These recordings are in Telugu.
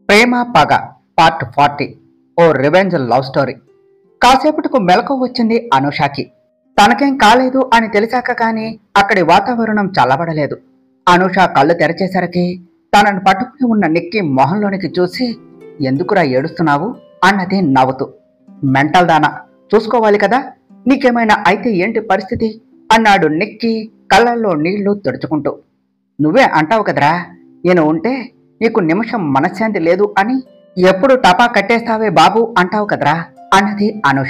ప్రేమ పగ పార్ట్ ఫార్టీ ఓ రివెంజ్ లవ్ స్టోరీ కాసేపటికు మెలకు వచ్చింది అనుషాకి తనకేం కాలేదు అని తెలిసాక కానీ అక్కడి వాతావరణం చల్లబడలేదు అనుష కళ్ళు తెరచేసరికి తనను పట్టుకుని ఉన్న నిక్కి మొహంలోనికి చూసి ఎందుకురా ఏడుస్తున్నావు అన్నది నవ్వుతూ మెంటల్ దానా చూసుకోవాలి కదా నీకేమైనా అయితే ఏంటి పరిస్థితి అన్నాడు నిక్కి కళ్ళల్లో నీళ్లు తుడుచుకుంటూ నువ్వే అంటావు కదరా నేను ఉంటే నీకు నిమిషం మనశ్శాంతి లేదు అని ఎప్పుడు టపా కట్టేస్తావే బాబు అంటావు కదరా అన్నది అనుష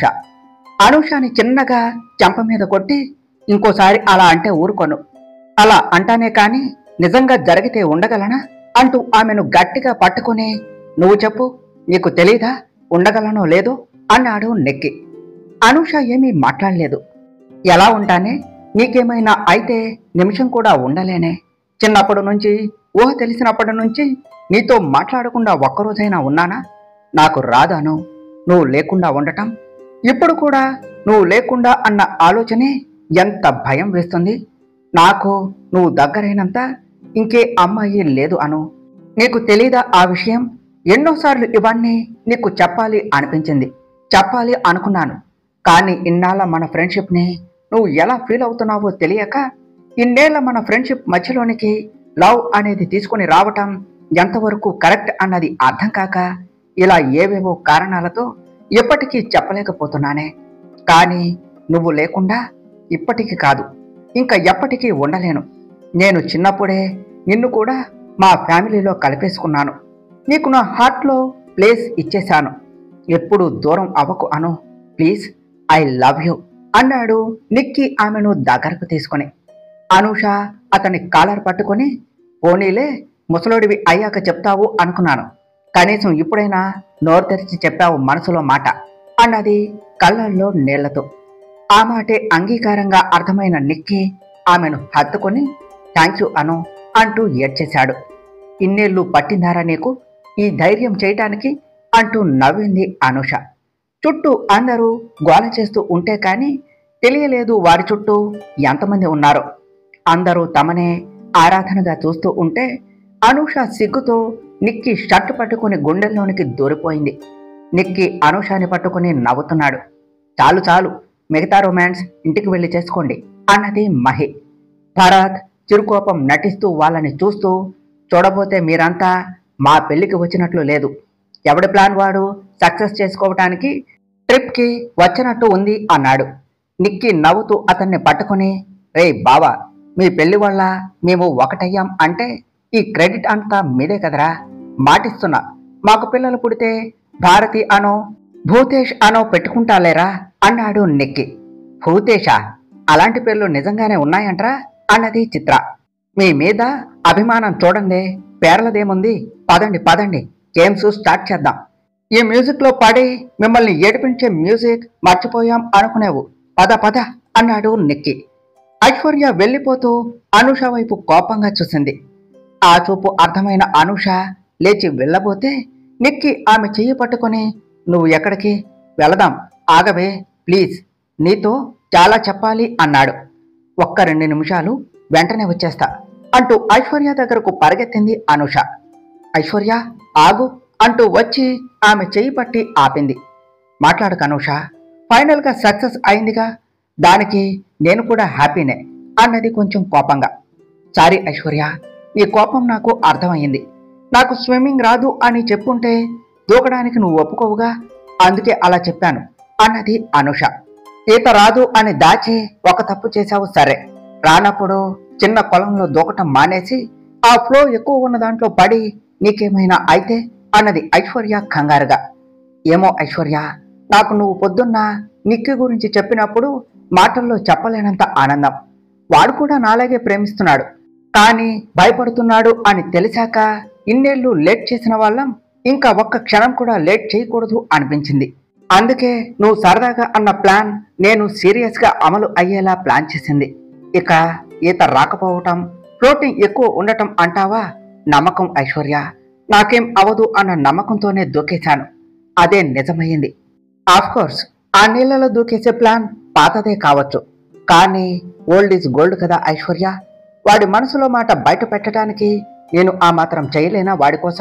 అనుషని చిన్నగా చెంప మీద కొట్టి ఇంకోసారి అలా అంటే ఊరుకోను అలా అంటానే కాని నిజంగా జరిగితే ఉండగలనా అంటూ ఆమెను గట్టిగా పట్టుకుని నువ్వు చెప్పు నీకు తెలీదా ఉండగలనో లేదో అన్నాడు నెక్కి అనుష ఏమీ మాట్లాడలేదు ఎలా ఉంటానే నీకేమైనా అయితే నిమిషం కూడా ఉండలేనే చిన్నప్పటి నుంచి ఊహ తెలిసినప్పటి నుంచి నీతో మాట్లాడకుండా ఒక్కరోజైనా ఉన్నానా నాకు రాదాను నువ్వు లేకుండా ఉండటం ఇప్పుడు కూడా నువ్వు లేకుండా అన్న ఆలోచనే ఎంత భయం వేస్తుంది నాకు నువ్వు దగ్గరైనంత ఇంకే అమ్మాయి లేదు అను నీకు తెలీదా ఆ విషయం ఎన్నోసార్లు ఇవన్నీ నీకు చెప్పాలి అనిపించింది చెప్పాలి అనుకున్నాను కానీ ఇన్నాళ్ళ మన ఫ్రెండ్షిప్ని నువ్వు ఎలా ఫీల్ అవుతున్నావో తెలియక ఇన్నేళ్ల మన ఫ్రెండ్షిప్ మధ్యలోనికి లవ్ అనేది తీసుకొని రావటం ఎంతవరకు కరెక్ట్ అన్నది అర్థం కాక ఇలా ఏవేవో కారణాలతో ఎప్పటికీ చెప్పలేకపోతున్నానే కానీ నువ్వు లేకుండా ఇప్పటికి కాదు ఇంకా ఎప్పటికీ ఉండలేను నేను చిన్నప్పుడే నిన్ను కూడా మా ఫ్యామిలీలో కలిపేసుకున్నాను నీకు నా హార్ట్లో ప్లేస్ ఇచ్చేశాను ఎప్పుడు దూరం అవ్వకు అను ప్లీజ్ ఐ లవ్ యూ అన్నాడు నిక్కి ఆమెను దగ్గరకు తీసుకొని అనూష అతని కాలర్ పట్టుకొని పోనీలే ముసలోడివి అయ్యాక చెప్తావు అనుకున్నాను కనీసం ఇప్పుడైనా నోరు తెరిచి చెప్పావు మనసులో మాట అన్నది కళ్ళల్లో నీళ్లతో ఆ మాటే అంగీకారంగా అర్థమైన నిక్కి ఆమెను హత్తుకొని థ్యాంక్ యూ అను అంటూ ఏడ్చేశాడు ఇన్నేళ్ళు పట్టిందారా నీకు ఈ ధైర్యం చేయటానికి అంటూ నవ్వింది అనుష చుట్టూ అందరూ గోల చేస్తూ ఉంటే కానీ తెలియలేదు వారి చుట్టూ ఎంతమంది ఉన్నారో అందరూ తమనే ఆరాధనగా చూస్తూ ఉంటే అనూష సిగ్గుతో నిక్కి షర్టు పట్టుకుని గుండెల్లోనికి దూరిపోయింది నిక్కి అనూషని పట్టుకుని నవ్వుతున్నాడు చాలు చాలు మిగతా రొమాన్స్ ఇంటికి వెళ్ళి చేసుకోండి అన్నది మహి భరత్ చిరుకోపం నటిస్తూ వాళ్ళని చూస్తూ చూడబోతే మీరంతా మా పెళ్లికి వచ్చినట్లు లేదు ఎవడి ప్లాన్ వాడు సక్సెస్ చేసుకోవటానికి ట్రిప్కి వచ్చినట్టు ఉంది అన్నాడు నిక్కి నవ్వుతూ అతన్ని పట్టుకుని రే బావా మీ పెళ్లి వల్ల మేము ఒకటయ్యాం అంటే ఈ క్రెడిట్ అంతా మీదే కదరా మాటిస్తున్నా మాకు పిల్లలు పుడితే భారతి అనో భూతేష్ అనో పెట్టుకుంటాలేరా అన్నాడు నిక్కి భూతేషా అలాంటి పేర్లు నిజంగానే ఉన్నాయంట్రా అన్నది చిత్ర మీ మీద అభిమానం చూడండి పేర్లదేముంది పదండి పదండి గేమ్స్ స్టార్ట్ చేద్దాం ఈ మ్యూజిక్ లో పడి మిమ్మల్ని ఏడిపించే మ్యూజిక్ మర్చిపోయాం అనుకునేవు పద పద అన్నాడు నిక్కి ఐశ్వర్య వెళ్ళిపోతూ అనుష వైపు కోపంగా చూసింది ఆ చూపు అర్థమైన అనుష లేచి వెళ్ళబోతే నిక్కి ఆమె చెయ్యి పట్టుకొని నువ్వు ఎక్కడికి వెళదాం ఆగవే ప్లీజ్ నీతో చాలా చెప్పాలి అన్నాడు ఒక్క రెండు నిమిషాలు వెంటనే వచ్చేస్తా అంటూ ఐశ్వర్య దగ్గరకు పరిగెత్తింది అనుష ఐశ్వర్య ఆగు అంటూ వచ్చి ఆమె చెయ్యి పట్టి ఆపింది మాట్లాడక అనుష ఫైనల్గా సక్సెస్ అయిందిగా దానికి నేను కూడా హ్యాపీనే అన్నది కొంచెం కోపంగా సారీ ఐశ్వర్య నీ కోపం నాకు అర్థమైంది నాకు స్విమ్మింగ్ రాదు అని చెప్పుంటే దూకడానికి నువ్వు ఒప్పుకోవుగా అందుకే అలా చెప్పాను అన్నది అనుష ఈత రాదు అని దాచి ఒక తప్పు చేశావు సరే రానప్పుడు చిన్న కొలంలో దూకటం మానేసి ఆ ఫ్లో ఎక్కువ ఉన్న దాంట్లో పడి నీకేమైనా అయితే అన్నది ఐశ్వర్య కంగారుగా ఏమో ఐశ్వర్య నాకు నువ్వు పొద్దున్న నిక్కి గురించి చెప్పినప్పుడు మాటల్లో చెప్పలేనంత ఆనందం వాడు కూడా నాలాగే ప్రేమిస్తున్నాడు కానీ భయపడుతున్నాడు అని తెలిసాక ఇన్నేళ్లు లేట్ చేసిన వాళ్ళం ఇంకా ఒక్క క్షణం కూడా లేట్ చేయకూడదు అనిపించింది అందుకే నువ్వు సరదాగా అన్న ప్లాన్ నేను సీరియస్గా అమలు అయ్యేలా ప్లాన్ చేసింది ఇక ఈత రాకపోవటం ఫ్లోటింగ్ ఎక్కువ ఉండటం అంటావా నమ్మకం ఐశ్వర్య నాకేం అవదు అన్న నమ్మకంతోనే దూకేశాను అదే నిజమయ్యింది కోర్స్ ఆ నీళ్ళలో దూకేసే ప్లాన్ పాతదే కావచ్చు కానీ ఓల్డ్ ఈజ్ గోల్డ్ కదా ఐశ్వర్య వాడి మనసులో మాట బయట పెట్టడానికి నేను ఆ మాత్రం చేయలేనా వాడి కోసం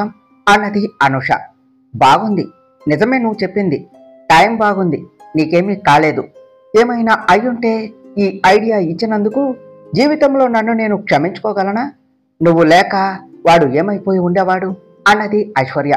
అన్నది అనుష బాగుంది నిజమే నువ్వు చెప్పింది టైం బాగుంది నీకేమీ కాలేదు ఏమైనా అయ్యుంటే ఈ ఐడియా ఇచ్చినందుకు జీవితంలో నన్ను నేను క్షమించుకోగలనా నువ్వు లేక వాడు ఏమైపోయి ఉండేవాడు అన్నది ఐశ్వర్య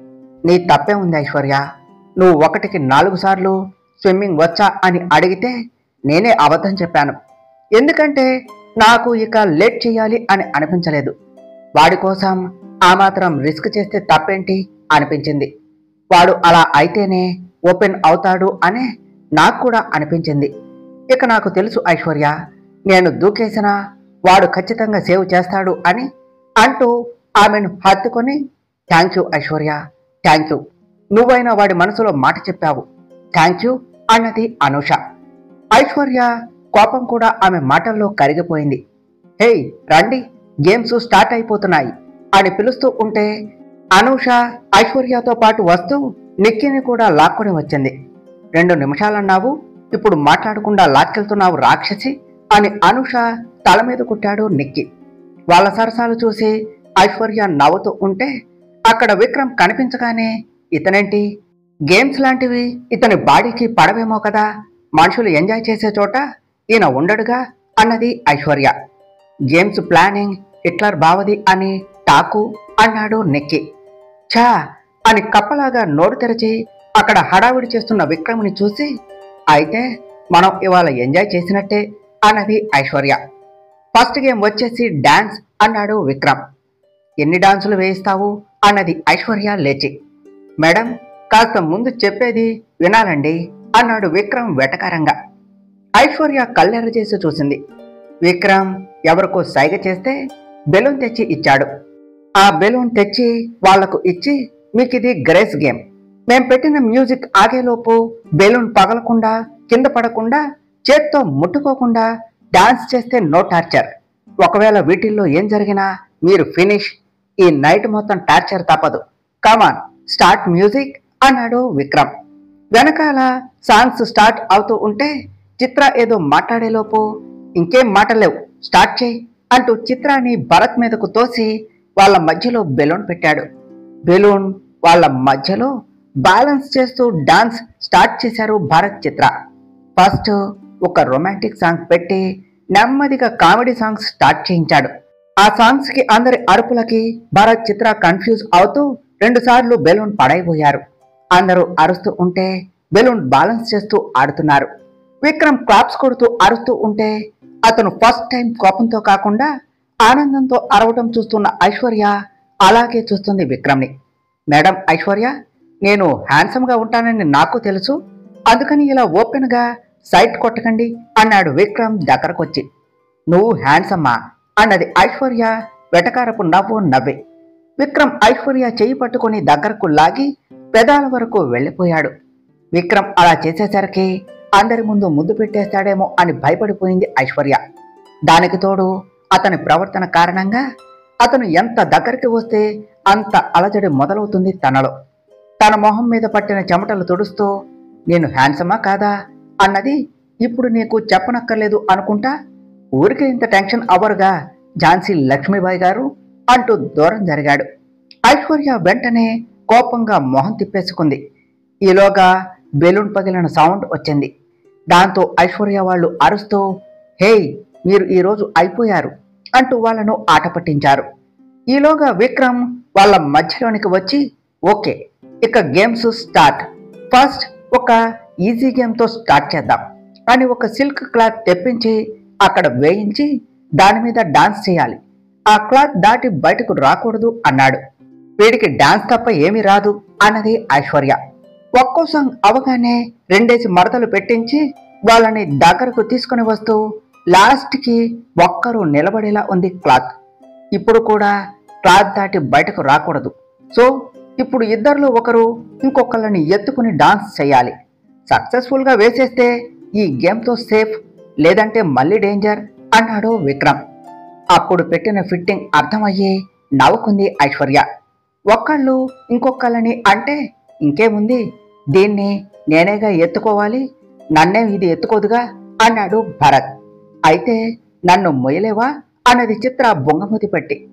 నీ తప్పే ఉంది ఐశ్వర్య నువ్వు ఒకటికి నాలుగు సార్లు స్విమ్మింగ్ వచ్చా అని అడిగితే నేనే అబద్ధం చెప్పాను ఎందుకంటే నాకు ఇక లేట్ చేయాలి అని అనిపించలేదు వాడి కోసం ఆ మాత్రం రిస్క్ చేస్తే తప్పేంటి అనిపించింది వాడు అలా అయితేనే ఓపెన్ అవుతాడు అనే నాకు కూడా అనిపించింది ఇక నాకు తెలుసు ఐశ్వర్య నేను దూకేసినా వాడు ఖచ్చితంగా సేవ్ చేస్తాడు అని అంటూ ఆమెను హత్తుకొని thank you Aishwarya thank you నువ్వైనా వాడి మనసులో మాట చెప్పావు థ్యాంక్ యూ అన్నది అనూష ఐశ్వర్య కోపం కూడా ఆమె మాటల్లో కరిగిపోయింది హేయ్ రండి గేమ్స్ స్టార్ట్ అయిపోతున్నాయి అని పిలుస్తూ ఉంటే అనూష ఐశ్వర్యతో పాటు వస్తూ నిక్కిని కూడా లాక్కొని వచ్చింది రెండు నిమిషాలన్నావు ఇప్పుడు మాట్లాడకుండా లాక్కెళ్తున్నావు రాక్షసి అని అనూష తల మీద కుట్టాడు నిక్కి వాళ్ళ సరసాలు చూసి ఐశ్వర్య నవ్వుతూ ఉంటే అక్కడ విక్రమ్ కనిపించగానే ఇతనేంటి గేమ్స్ లాంటివి ఇతని బాడీకి పడవేమో కదా మనుషులు ఎంజాయ్ చేసే చోట ఈయన ఉండడుగా అన్నది ఐశ్వర్య గేమ్స్ ప్లానింగ్ హిట్లర్ బావది అని టాకు అన్నాడు నెక్కి ఛా అని కప్పలాగా నోరు తెరిచి అక్కడ హడావిడి చేస్తున్న విక్రమ్ని చూసి అయితే మనం ఇవాళ ఎంజాయ్ చేసినట్టే అన్నది ఐశ్వర్య ఫస్ట్ గేమ్ వచ్చేసి డాన్స్ అన్నాడు విక్రమ్ ఎన్ని డాన్సులు వేయిస్తావు అన్నది ఐశ్వర్య లేచి మేడం కాస్త ముందు చెప్పేది వినాలండి అన్నాడు విక్రమ్ వెటకారంగా ఐశ్వర్య కళ్ళెర చేసి చూసింది విక్రమ్ ఎవరికో సైగ చేస్తే బెలూన్ తెచ్చి ఇచ్చాడు ఆ బెలూన్ తెచ్చి వాళ్లకు ఇచ్చి మీకు ఇది గ్రేస్ గేమ్ మేం పెట్టిన మ్యూజిక్ ఆగేలోపు బెలూన్ పగలకుండా కింద పడకుండా చేత్తో ముట్టుకోకుండా డాన్స్ చేస్తే నో టార్చర్ ఒకవేళ వీటిల్లో ఏం జరిగినా మీరు ఫినిష్ ఈ నైట్ మొత్తం టార్చర్ తప్పదు కమాన్ స్టార్ట్ మ్యూజిక్ అన్నాడు విక్రమ్ వెనకాల సాంగ్స్ స్టార్ట్ అవుతూ ఉంటే చిత్ర ఏదో మాట్లాడేలోపు ఇంకేం మాటలేవు స్టార్ట్ చేయి అంటూ చిత్రాన్ని భరత్ మీదకు తోసి వాళ్ళ మధ్యలో బెలూన్ పెట్టాడు బెలూన్ వాళ్ళ మధ్యలో బ్యాలెన్స్ చేస్తూ డాన్స్ స్టార్ట్ చేశారు భరత్ చిత్ర ఫస్ట్ ఒక రొమాంటిక్ సాంగ్ పెట్టి నెమ్మదిగా కామెడీ సాంగ్స్ స్టార్ట్ చేయించాడు ఆ సాంగ్స్ కి అందరి అరుపులకి భరత్ చిత్ర కన్ఫ్యూజ్ అవుతూ రెండు సార్లు బెలూన్ పడైపోయారు అందరూ అరుస్తూ ఉంటే బెలూన్ బ్యాలెన్స్ చేస్తూ ఆడుతున్నారు విక్రమ్ క్లాప్స్ కొడుతూ అరుస్తూ ఉంటే అతను ఫస్ట్ టైం కోపంతో కాకుండా ఆనందంతో అరవటం చూస్తున్న ఐశ్వర్య అలాగే చూస్తుంది విక్రమ్ని మేడం ఐశ్వర్య నేను హ్యాండ్సమ్ గా ఉంటానని నాకు తెలుసు అందుకని ఇలా ఓపెన్ గా సైట్ కొట్టకండి అన్నాడు విక్రమ్ దగ్గరకొచ్చి నువ్వు హ్యాండ్సమ్మా అన్నది ఐశ్వర్య వెటకారపు నవ్వు నవ్వే విక్రమ్ ఐశ్వర్య చేయి పట్టుకొని దగ్గరకు లాగి పెదాల వరకు వెళ్ళిపోయాడు విక్రమ్ అలా చేసేసరికి అందరి ముందు ముద్దు పెట్టేస్తాడేమో అని భయపడిపోయింది ఐశ్వర్య దానికి తోడు అతని ప్రవర్తన కారణంగా అతను ఎంత దగ్గరికి వస్తే అంత అలజడి మొదలవుతుంది తనలో తన మొహం మీద పట్టిన చెమటలు తుడుస్తూ నేను హ్యాండ్సమా కాదా అన్నది ఇప్పుడు నీకు చెప్పనక్కర్లేదు అనుకుంటా ఊరికి ఇంత టెన్షన్ అవ్వరుగా ఝాన్సీ లక్ష్మీబాయి గారు అంటూ దూరం జరిగాడు ఐశ్వర్య వెంటనే కోపంగా మొహం తిప్పేసుకుంది ఈలోగా బెలూన్ పగిలిన సౌండ్ వచ్చింది దాంతో ఐశ్వర్య వాళ్ళు అరుస్తూ హేయ్ మీరు ఈరోజు అయిపోయారు అంటూ వాళ్ళను ఆట పట్టించారు ఈలోగా విక్రమ్ వాళ్ళ మధ్యలోనికి వచ్చి ఓకే ఇక గేమ్స్ స్టార్ట్ ఫస్ట్ ఒక ఈజీ గేమ్తో స్టార్ట్ చేద్దాం అని ఒక సిల్క్ క్లాత్ తెప్పించి అక్కడ వేయించి దాని మీద డాన్స్ చేయాలి ఆ క్లాత్ దాటి బయటకు రాకూడదు అన్నాడు వీడికి డాన్స్ తప్ప ఏమీ రాదు అన్నది ఐశ్వర్య ఒక్కో సాంగ్ అవగానే రెండేసి మడతలు పెట్టించి వాళ్ళని దగ్గరకు తీసుకుని వస్తూ లాస్ట్కి ఒక్కరు నిలబడేలా ఉంది క్లాత్ ఇప్పుడు కూడా క్లాత్ దాటి బయటకు రాకూడదు సో ఇప్పుడు ఇద్దరిలో ఒకరు ఇంకొకళ్ళని ఎత్తుకుని డాన్స్ చేయాలి సక్సెస్ఫుల్గా వేసేస్తే ఈ గేమ్తో సేఫ్ లేదంటే మళ్ళీ డేంజర్ అన్నాడు విక్రమ్ అప్పుడు పెట్టిన ఫిట్టింగ్ అర్థమయ్యి నవ్వుకుంది ఐశ్వర్య ఒక్కళ్ళు ఇంకొకళ్ళని అంటే ఇంకేముంది దీన్ని నేనేగా ఎత్తుకోవాలి నన్నే ఇది ఎత్తుకోదుగా అన్నాడు భరత్ అయితే నన్ను మొయ్యలేవా అన్నది చిత్ర బొంగమూతి పెట్టి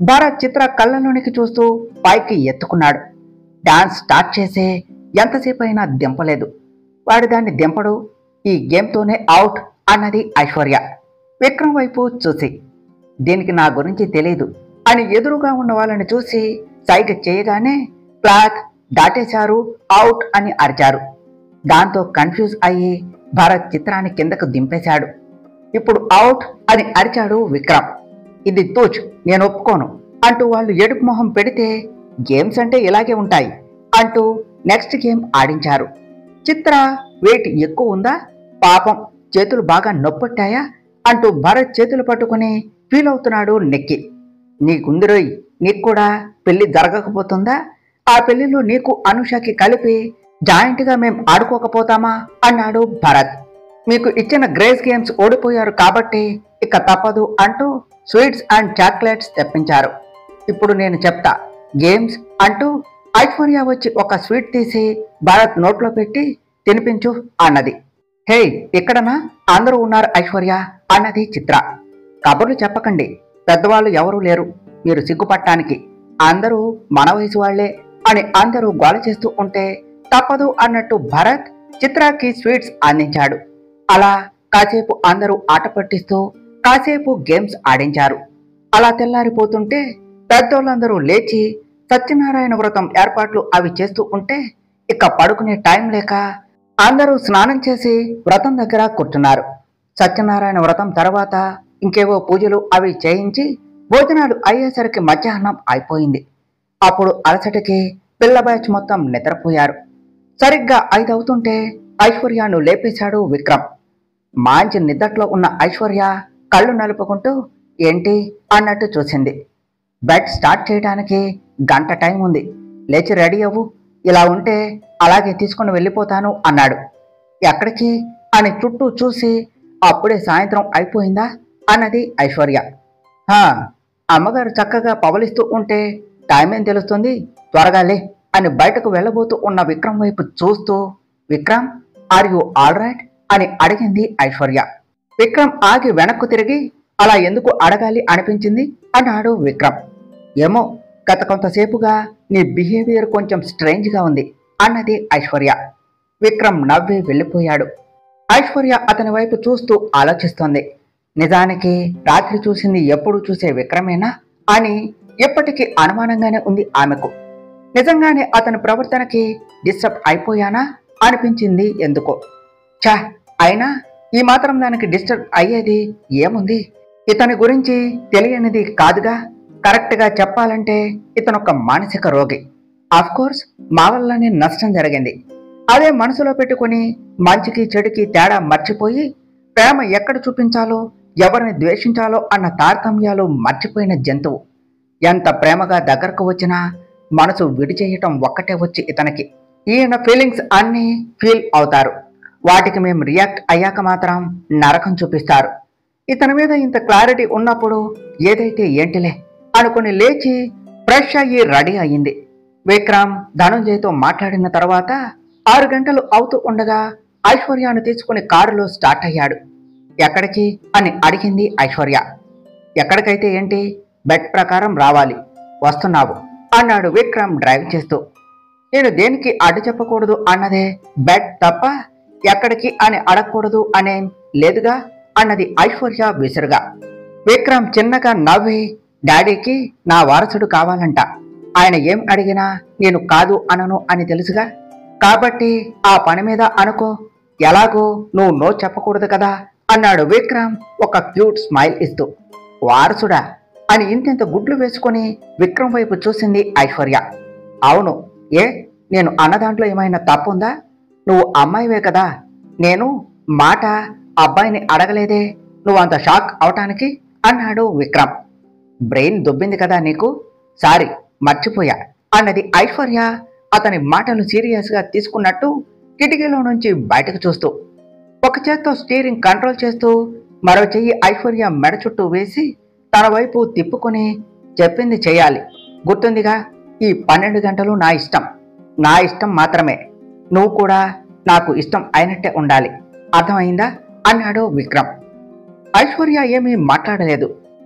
భరత్ చిత్ర కళ్ళలోనికి చూస్తూ పైకి ఎత్తుకున్నాడు డాన్స్ స్టార్ట్ చేసే ఎంతసేపు అయినా దింపలేదు వాడు దాన్ని దింపడు ఈ గేమ్తోనే అవుట్ అన్నది ఐశ్వర్య విక్రమ్ వైపు చూసి దీనికి నా గురించి తెలియదు అని ఎదురుగా ఉన్న వాళ్ళని చూసి సైగ చేయగానే క్లాత్ దాటేశారు అవుట్ అని అరిచారు దాంతో కన్ఫ్యూజ్ అయ్యి భరత్ చిత్రాన్ని కిందకు దింపేశాడు ఇప్పుడు అవుట్ అని అరిచాడు విక్రమ్ ఇది తూచ్ నేను ఒప్పుకోను అంటూ వాళ్ళు ఏడుపు మొహం పెడితే గేమ్స్ అంటే ఇలాగే ఉంటాయి అంటూ నెక్స్ట్ గేమ్ ఆడించారు చిత్ర వెయిట్ ఎక్కువ ఉందా పాపం చేతులు బాగా నొప్పొట్టాయా అంటూ భరత్ చేతులు పట్టుకుని ఫీల్ అవుతున్నాడు నెక్కి నీకుందిరోయ్ నీకు కూడా పెళ్లి జరగకపోతుందా ఆ పెళ్లిలో నీకు అనుషకి కలిపి జాయింట్గా మేం ఆడుకోకపోతామా అన్నాడు భరత్ మీకు ఇచ్చిన గ్రేస్ గేమ్స్ ఓడిపోయారు కాబట్టి ఇక తప్పదు అంటూ స్వీట్స్ అండ్ చాక్లెట్స్ తెప్పించారు ఇప్పుడు నేను చెప్తా గేమ్స్ అంటూ ఐశ్వర్య వచ్చి ఒక స్వీట్ తీసి భరత్ నోట్లో పెట్టి తినిపించు అన్నది హే ఇక్కడనా అందరూ ఉన్నారు ఐశ్వర్య అన్నది చిత్ర కబుర్లు చెప్పకండి పెద్దవాళ్ళు ఎవరూ లేరు మీరు సిగ్గుపట్టానికి అందరూ మన వయసు వాళ్లే అని అందరూ గోల చేస్తూ ఉంటే తప్పదు అన్నట్టు భరత్ చిత్రకి స్వీట్స్ అందించాడు అలా కాసేపు అందరూ ఆట పట్టిస్తూ కాసేపు గేమ్స్ ఆడించారు అలా తెల్లారిపోతుంటే పెద్దోళ్ళందరూ లేచి సత్యనారాయణ వ్రతం ఏర్పాట్లు అవి చేస్తూ ఉంటే ఇక పడుకునే టైం లేక అందరూ స్నానం చేసి వ్రతం దగ్గర కూర్చున్నారు సత్యనారాయణ వ్రతం తర్వాత ఇంకేవో పూజలు అవి చేయించి భోజనాలు అయ్యేసరికి మధ్యాహ్నం అయిపోయింది అప్పుడు అలసటకి పిల్ల బ్యాచ్ మొత్తం నిద్రపోయారు సరిగ్గా ఐదవుతుంటే ఐశ్వర్యను లేపేశాడు విక్రమ్ మాంచి నిద్దట్లో ఉన్న ఐశ్వర్య కళ్ళు నలుపుకుంటూ ఏంటి అన్నట్టు చూసింది బెడ్ స్టార్ట్ చేయడానికి గంట టైం ఉంది లేచి రెడీ అవ్వు ఇలా ఉంటే అలాగే తీసుకుని వెళ్ళిపోతాను అన్నాడు ఎక్కడికి అని చుట్టూ చూసి అప్పుడే సాయంత్రం అయిపోయిందా అన్నది ఐశ్వర్య "హా, అమ్మగారు చక్కగా పవలిస్తూ ఉంటే టైం ఏం తెలుస్తుంది త్వరగా లే అని బయటకు వెళ్ళబోతూ ఉన్న విక్రమ్ వైపు చూస్తూ Vikram are you all right అని అడిగింది ఐశ్వర్య విక్రమ్ ఆగి వెనక్కు తిరిగి అలా ఎందుకు అడగాలి అనిపించింది అన్నాడు విక్రమ్ ఏమో గత కొంతసేపుగా నీ బిహేవియర్ కొంచెం స్ట్రేంజ్గా ఉంది అన్నది ఐశ్వర్య విక్రమ్ నవ్వి వెళ్ళిపోయాడు ఐశ్వర్య అతని వైపు చూస్తూ ఆలోచిస్తోంది నిజానికి రాత్రి చూసింది ఎప్పుడు చూసే విక్రమేనా అని ఎప్పటికీ అనుమానంగానే ఉంది ఆమెకు నిజంగానే అతని ప్రవర్తనకి డిస్టర్బ్ అయిపోయానా అనిపించింది ఎందుకో ఛా అయినా ఈ మాత్రం దానికి డిస్టర్బ్ అయ్యేది ఏముంది ఇతని గురించి తెలియనిది కాదుగా కరెక్ట్గా చెప్పాలంటే ఇతను ఒక మానసిక రోగి కోర్స్ మా వల్లనే నష్టం జరిగింది అదే మనసులో పెట్టుకుని మంచికి చెడుకి తేడా మర్చిపోయి ప్రేమ ఎక్కడ చూపించాలో ఎవరిని ద్వేషించాలో అన్న తారతమ్యాలు మర్చిపోయిన జంతువు ఎంత ప్రేమగా దగ్గరకు వచ్చినా మనసు విడిచేయటం ఒక్కటే వచ్చి ఇతనికి ఈయన ఫీలింగ్స్ అన్నీ ఫీల్ అవుతారు వాటికి మేము రియాక్ట్ అయ్యాక మాత్రం నరకం చూపిస్తారు ఇతని మీద ఇంత క్లారిటీ ఉన్నప్పుడు ఏదైతే ఏంటిలే అనుకుని లేచి ఫ్రెష్ అయ్యి రెడీ అయ్యింది విక్రమ్ ధనుంజయ్తో మాట్లాడిన తర్వాత ఆరు గంటలు అవుతూ ఉండగా ఐశ్వర్యను తీసుకుని కారులో స్టార్ట్ అయ్యాడు ఎక్కడికి అని అడిగింది ఐశ్వర్య ఎక్కడికైతే ఏంటి బెట్ ప్రకారం రావాలి వస్తున్నావు అన్నాడు విక్రమ్ డ్రైవ్ చేస్తూ నేను దేనికి అడ్డు చెప్పకూడదు అన్నదే బెట్ తప్ప ఎక్కడికి అని అడగకూడదు అనేం లేదుగా అన్నది ఐశ్వర్య విసురుగా విక్రమ్ చిన్నగా నవ్వి డాడీకి నా వారసుడు కావాలంట ఆయన ఏం అడిగినా నేను కాదు అనను అని తెలుసుగా కాబట్టి ఆ పని మీద అనుకో ఎలాగో నువ్వు నో చెప్పకూడదు కదా అన్నాడు విక్రమ్ ఒక క్యూట్ స్మైల్ ఇస్తూ వారసుడా అని ఇంతింత గుడ్లు వేసుకొని విక్రమ్ వైపు చూసింది ఐశ్వర్య అవును ఏ నేను అన్న దాంట్లో ఏమైనా తప్పుందా నువ్వు అమ్మాయివే కదా నేను మాట అబ్బాయిని అడగలేదే నువ్వు అంత షాక్ అవటానికి అన్నాడు విక్రమ్ బ్రెయిన్ దొబ్బింది కదా నీకు సారీ మర్చిపోయా అన్నది ఐశ్వర్య అతని మాటలు సీరియస్గా తీసుకున్నట్టు కిటికీలో నుంచి బయటకు చూస్తూ ఒక చేత్తో స్టీరింగ్ కంట్రోల్ చేస్తూ మరో చెయ్యి ఐశ్వర్య మెడ చుట్టూ వేసి తన వైపు తిప్పుకొని చెప్పింది చేయాలి గుర్తుందిగా ఈ పన్నెండు గంటలు నా ఇష్టం నా ఇష్టం మాత్రమే నువ్వు కూడా నాకు ఇష్టం అయినట్టే ఉండాలి అర్థమైందా అన్నాడు విక్రమ్ ఐశ్వర్య ఏమీ మాట్లాడలేదు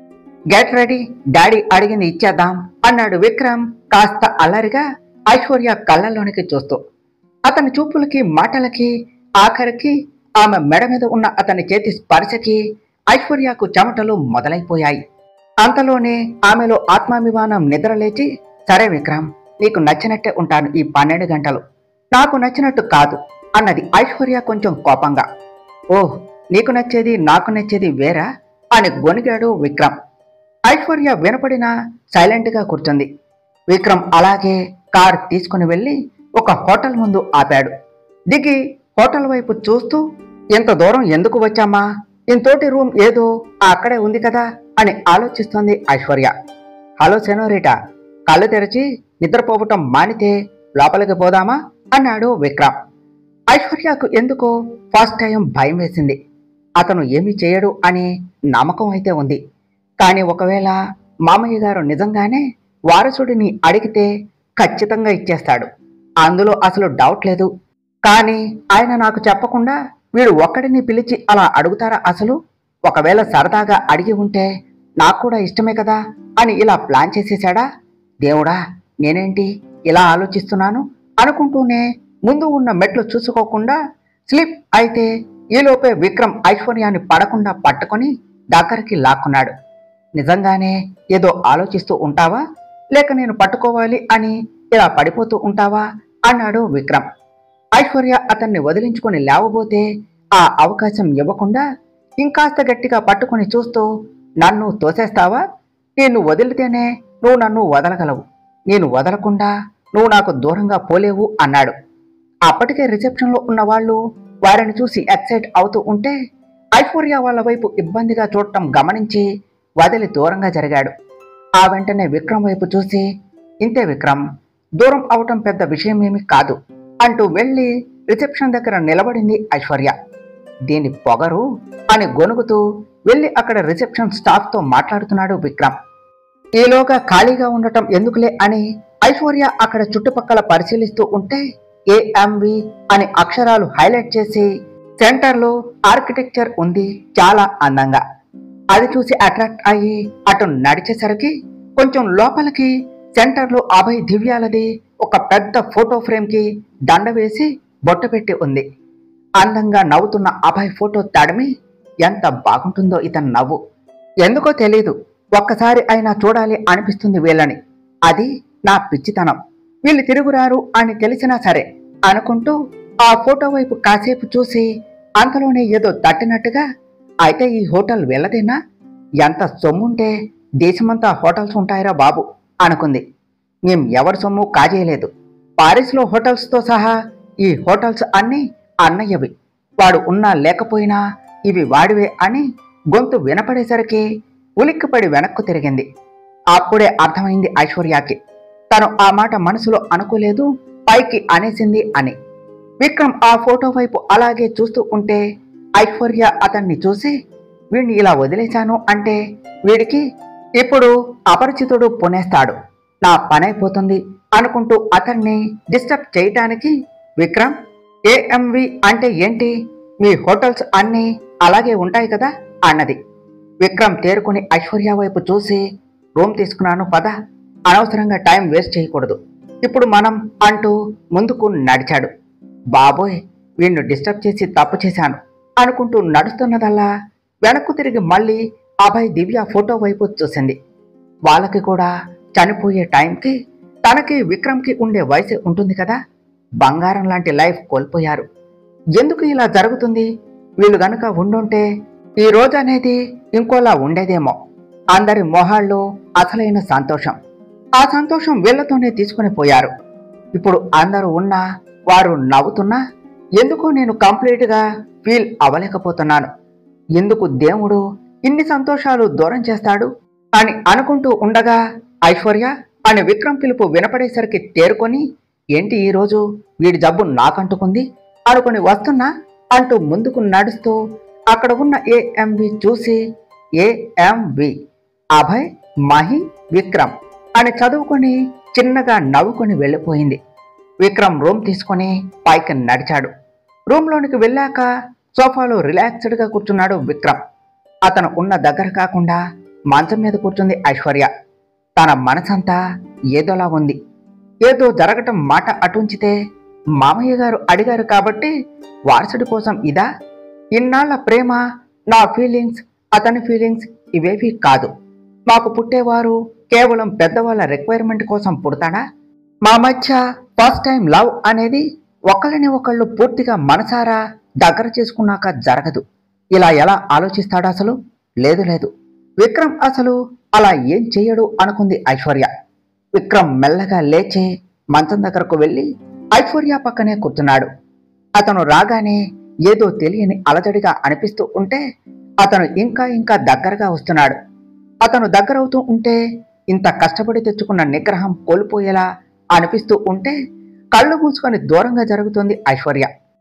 గెట్ రెడీ డాడీ అడిగింది ఇచ్చేద్దాం అన్నాడు విక్రమ్ కాస్త అల్లరిగా ఐశ్వర్య కళ్ళల్లోనికి చూస్తూ అతని చూపులకి మాటలకి ఆఖరికి ఆమె మెడ మీద ఉన్న అతని చేతి స్పర్శకి ఐశ్వర్యకు చెమటలు మొదలైపోయాయి అంతలోనే ఆమెలో ఆత్మాభిమానం నిద్రలేచి సరే విక్రమ్ నీకు నచ్చినట్టే ఉంటాను ఈ పన్నెండు గంటలు నాకు నచ్చినట్టు కాదు అన్నది ఐశ్వర్య కొంచెం కోపంగా ఓహ్ నీకు నచ్చేది నాకు నచ్చేది వేరా అని గొనిగాడు విక్రమ్ ఐశ్వర్య వినపడినా సైలెంట్గా కూర్చుంది విక్రమ్ అలాగే కార్ తీసుకుని వెళ్ళి ఒక హోటల్ ముందు ఆపాడు దిగి హోటల్ వైపు చూస్తూ ఇంత దూరం ఎందుకు వచ్చామా ఇంతోటి రూమ్ ఏదో అక్కడే ఉంది కదా అని ఆలోచిస్తోంది ఐశ్వర్య హలో సెనోరిటా కళ్ళు తెరిచి నిద్రపోవటం మానితే లోపలికి పోదామా అన్నాడు విక్రమ్ ఐశ్వర్యకు ఎందుకో ఫస్ట్ టైం భయం వేసింది అతను ఏమీ చేయడు అనే నమ్మకం అయితే ఉంది కానీ ఒకవేళ మామయ్య గారు నిజంగానే వారసుడిని అడిగితే ఖచ్చితంగా ఇచ్చేస్తాడు అందులో అసలు డౌట్ లేదు కానీ ఆయన నాకు చెప్పకుండా వీడు ఒక్కడిని పిలిచి అలా అడుగుతారా అసలు ఒకవేళ సరదాగా అడిగి ఉంటే నాకు కూడా ఇష్టమే కదా అని ఇలా ప్లాన్ చేసేశాడా దేవుడా నేనేంటి ఇలా ఆలోచిస్తున్నాను అనుకుంటూనే ముందు ఉన్న మెట్లు చూసుకోకుండా స్లిప్ అయితే ఈలోపే విక్రమ్ ఐశ్వర్యాన్ని పడకుండా పట్టుకొని దగ్గరికి లాక్కున్నాడు నిజంగానే ఏదో ఆలోచిస్తూ ఉంటావా లేక నేను పట్టుకోవాలి అని ఇలా పడిపోతూ ఉంటావా అన్నాడు విక్రమ్ ఐశ్వర్య అతన్ని వదిలించుకొని లేవబోతే ఆ అవకాశం ఇవ్వకుండా ఇంకాస్త గట్టిగా పట్టుకొని చూస్తూ నన్ను తోసేస్తావా నేను వదిలితేనే నువ్వు నన్ను వదలగలవు నేను వదలకుండా నువ్వు నాకు దూరంగా పోలేవు అన్నాడు అప్పటికే రిసెప్షన్లో ఉన్న వాళ్ళు వారిని చూసి ఎక్సైట్ అవుతూ ఉంటే ఐశ్వర్య వాళ్ళ వైపు ఇబ్బందిగా చూడటం గమనించి వదిలి దూరంగా జరిగాడు ఆ వెంటనే విక్రమ్ వైపు చూసి ఇంతే విక్రమ్ దూరం అవటం పెద్ద విషయమేమి కాదు అంటూ వెళ్ళి రిసెప్షన్ దగ్గర నిలబడింది ఐశ్వర్య దీని పొగరు అని గొనుగుతూ వెళ్ళి అక్కడ రిసెప్షన్ స్టాఫ్తో మాట్లాడుతున్నాడు విక్రమ్ ఈలోగా ఖాళీగా ఉండటం ఎందుకులే అని ఐశ్వర్య అక్కడ చుట్టుపక్కల పరిశీలిస్తూ ఉంటే ఏఎంవి అని అక్షరాలు హైలైట్ చేసి సెంటర్లో ఆర్కిటెక్చర్ ఉంది చాలా అందంగా అది చూసి అట్రాక్ట్ అయ్యి అటు నడిచేసరికి కొంచెం లోపలికి సెంటర్లో అభయ్ దివ్యాలది ఒక పెద్ద ఫోటో ఫ్రేమ్కి దండ వేసి బొట్టు పెట్టి ఉంది అందంగా నవ్వుతున్న అభయ్ ఫోటో తడిమి ఎంత బాగుంటుందో ఇతని నవ్వు ఎందుకో తెలీదు ఒక్కసారి అయినా చూడాలి అనిపిస్తుంది వీళ్ళని అది నా పిచ్చితనం వీళ్ళు తిరుగురారు అని తెలిసినా సరే అనుకుంటూ ఆ ఫోటో వైపు కాసేపు చూసి అంతలోనే ఏదో తట్టినట్టుగా అయితే ఈ హోటల్ వెళ్ళదేనా ఎంత సొమ్ముంటే దేశమంతా హోటల్స్ ఉంటాయిరా బాబు అనుకుంది మేం ఎవరి సొమ్ము కాజేయలేదు పారిస్లో హోటల్స్తో సహా ఈ హోటల్స్ అన్నీ అన్నయ్యవి వాడు ఉన్నా లేకపోయినా ఇవి వాడివే అని గొంతు వినపడేసరికి ఉలిక్కిపడి వెనక్కు తిరిగింది అప్పుడే అర్థమైంది ఐశ్వర్యకి తను ఆ మాట మనసులో అనుకోలేదు పైకి అనేసింది అని విక్రమ్ ఆ ఫోటో వైపు అలాగే చూస్తూ ఉంటే ఐశ్వర్య అతన్ని చూసి వీడిని ఇలా వదిలేశాను అంటే వీడికి ఇప్పుడు అపరిచితుడు పునేస్తాడు నా పనైపోతుంది అనుకుంటూ అతన్ని డిస్టర్బ్ చేయటానికి విక్రమ్ ఏఎంవి అంటే ఏంటి మీ హోటల్స్ అన్నీ అలాగే ఉంటాయి కదా అన్నది విక్రమ్ తేరుకుని ఐశ్వర్య వైపు చూసి రూమ్ తీసుకున్నాను పద అనవసరంగా టైం వేస్ట్ చేయకూడదు ఇప్పుడు మనం అంటూ ముందుకు నడిచాడు బాబోయ్ వీణ్ణి డిస్టర్బ్ చేసి తప్పు చేశాను అనుకుంటూ నడుస్తున్నదల్లా వెనక్కు తిరిగి మళ్ళీ అభయ్ దివ్య ఫోటో వైపు చూసింది వాళ్ళకి కూడా చనిపోయే టైంకి తనకి విక్రమ్కి ఉండే వయసు ఉంటుంది కదా బంగారం లాంటి లైఫ్ కోల్పోయారు ఎందుకు ఇలా జరుగుతుంది వీళ్ళు గనుక ఉండుంటే ఈ రోజు అనేది ఇంకోలా ఉండేదేమో అందరి మొహాల్లో అసలైన సంతోషం ఆ సంతోషం వీళ్ళతోనే తీసుకుని పోయారు ఇప్పుడు అందరూ ఉన్నా వారు నవ్వుతున్నా ఎందుకో నేను కంప్లీట్గా ఫీల్ అవ్వలేకపోతున్నాను ఎందుకు దేవుడు ఇన్ని సంతోషాలు దూరం చేస్తాడు అని అనుకుంటూ ఉండగా ఐశ్వర్య అని విక్రమ్ పిలుపు వినపడేసరికి తేరుకొని ఏంటి ఈరోజు వీడి జబ్బు నాకంటుకుంది అనుకుని వస్తున్నా అంటూ ముందుకు నడుస్తూ అక్కడ ఉన్న ఏఎంవి చూసి ఏఎంవి అభయ్ మహి విక్రమ్ అని చదువుకొని చిన్నగా నవ్వుకొని వెళ్ళిపోయింది విక్రమ్ రూమ్ తీసుకొని పైకి నడిచాడు రూమ్లోనికి వెళ్ళాక సోఫాలో రిలాక్స్డ్గా కూర్చున్నాడు విక్రమ్ అతను ఉన్న దగ్గర కాకుండా మంచం మీద కూర్చుంది ఐశ్వర్య తన మనసంతా ఏదోలా ఉంది ఏదో జరగటం మాట అటుంచితే మామయ్య గారు అడిగారు కాబట్టి వారసుడి కోసం ఇదా ఇన్నాళ్ల ప్రేమ నా ఫీలింగ్స్ అతని ఫీలింగ్స్ ఇవేవి కాదు మాకు పుట్టేవారు కేవలం పెద్దవాళ్ళ రిక్వైర్మెంట్ కోసం పుడతాడా మా మధ్య ఫస్ట్ టైం లవ్ అనేది ఒకళ్ళని ఒకళ్ళు పూర్తిగా మనసారా దగ్గర చేసుకున్నాక జరగదు ఇలా ఎలా ఆలోచిస్తాడు అసలు లేదు లేదు విక్రమ్ అసలు అలా ఏం చెయ్యడు అనుకుంది ఐశ్వర్య విక్రమ్ మెల్లగా లేచి మంచం దగ్గరకు వెళ్ళి ఐశ్వర్య పక్కనే కూర్చున్నాడు అతను రాగానే ఏదో తెలియని అలజడిగా అనిపిస్తూ ఉంటే అతను ఇంకా ఇంకా దగ్గరగా వస్తున్నాడు అతను దగ్గరవుతూ ఉంటే ఇంత కష్టపడి తెచ్చుకున్న నిగ్రహం కోల్పోయేలా అనిపిస్తూ ఉంటే కళ్ళు మూసుకొని దూరంగా జరుగుతుంది ఐశ్వర్య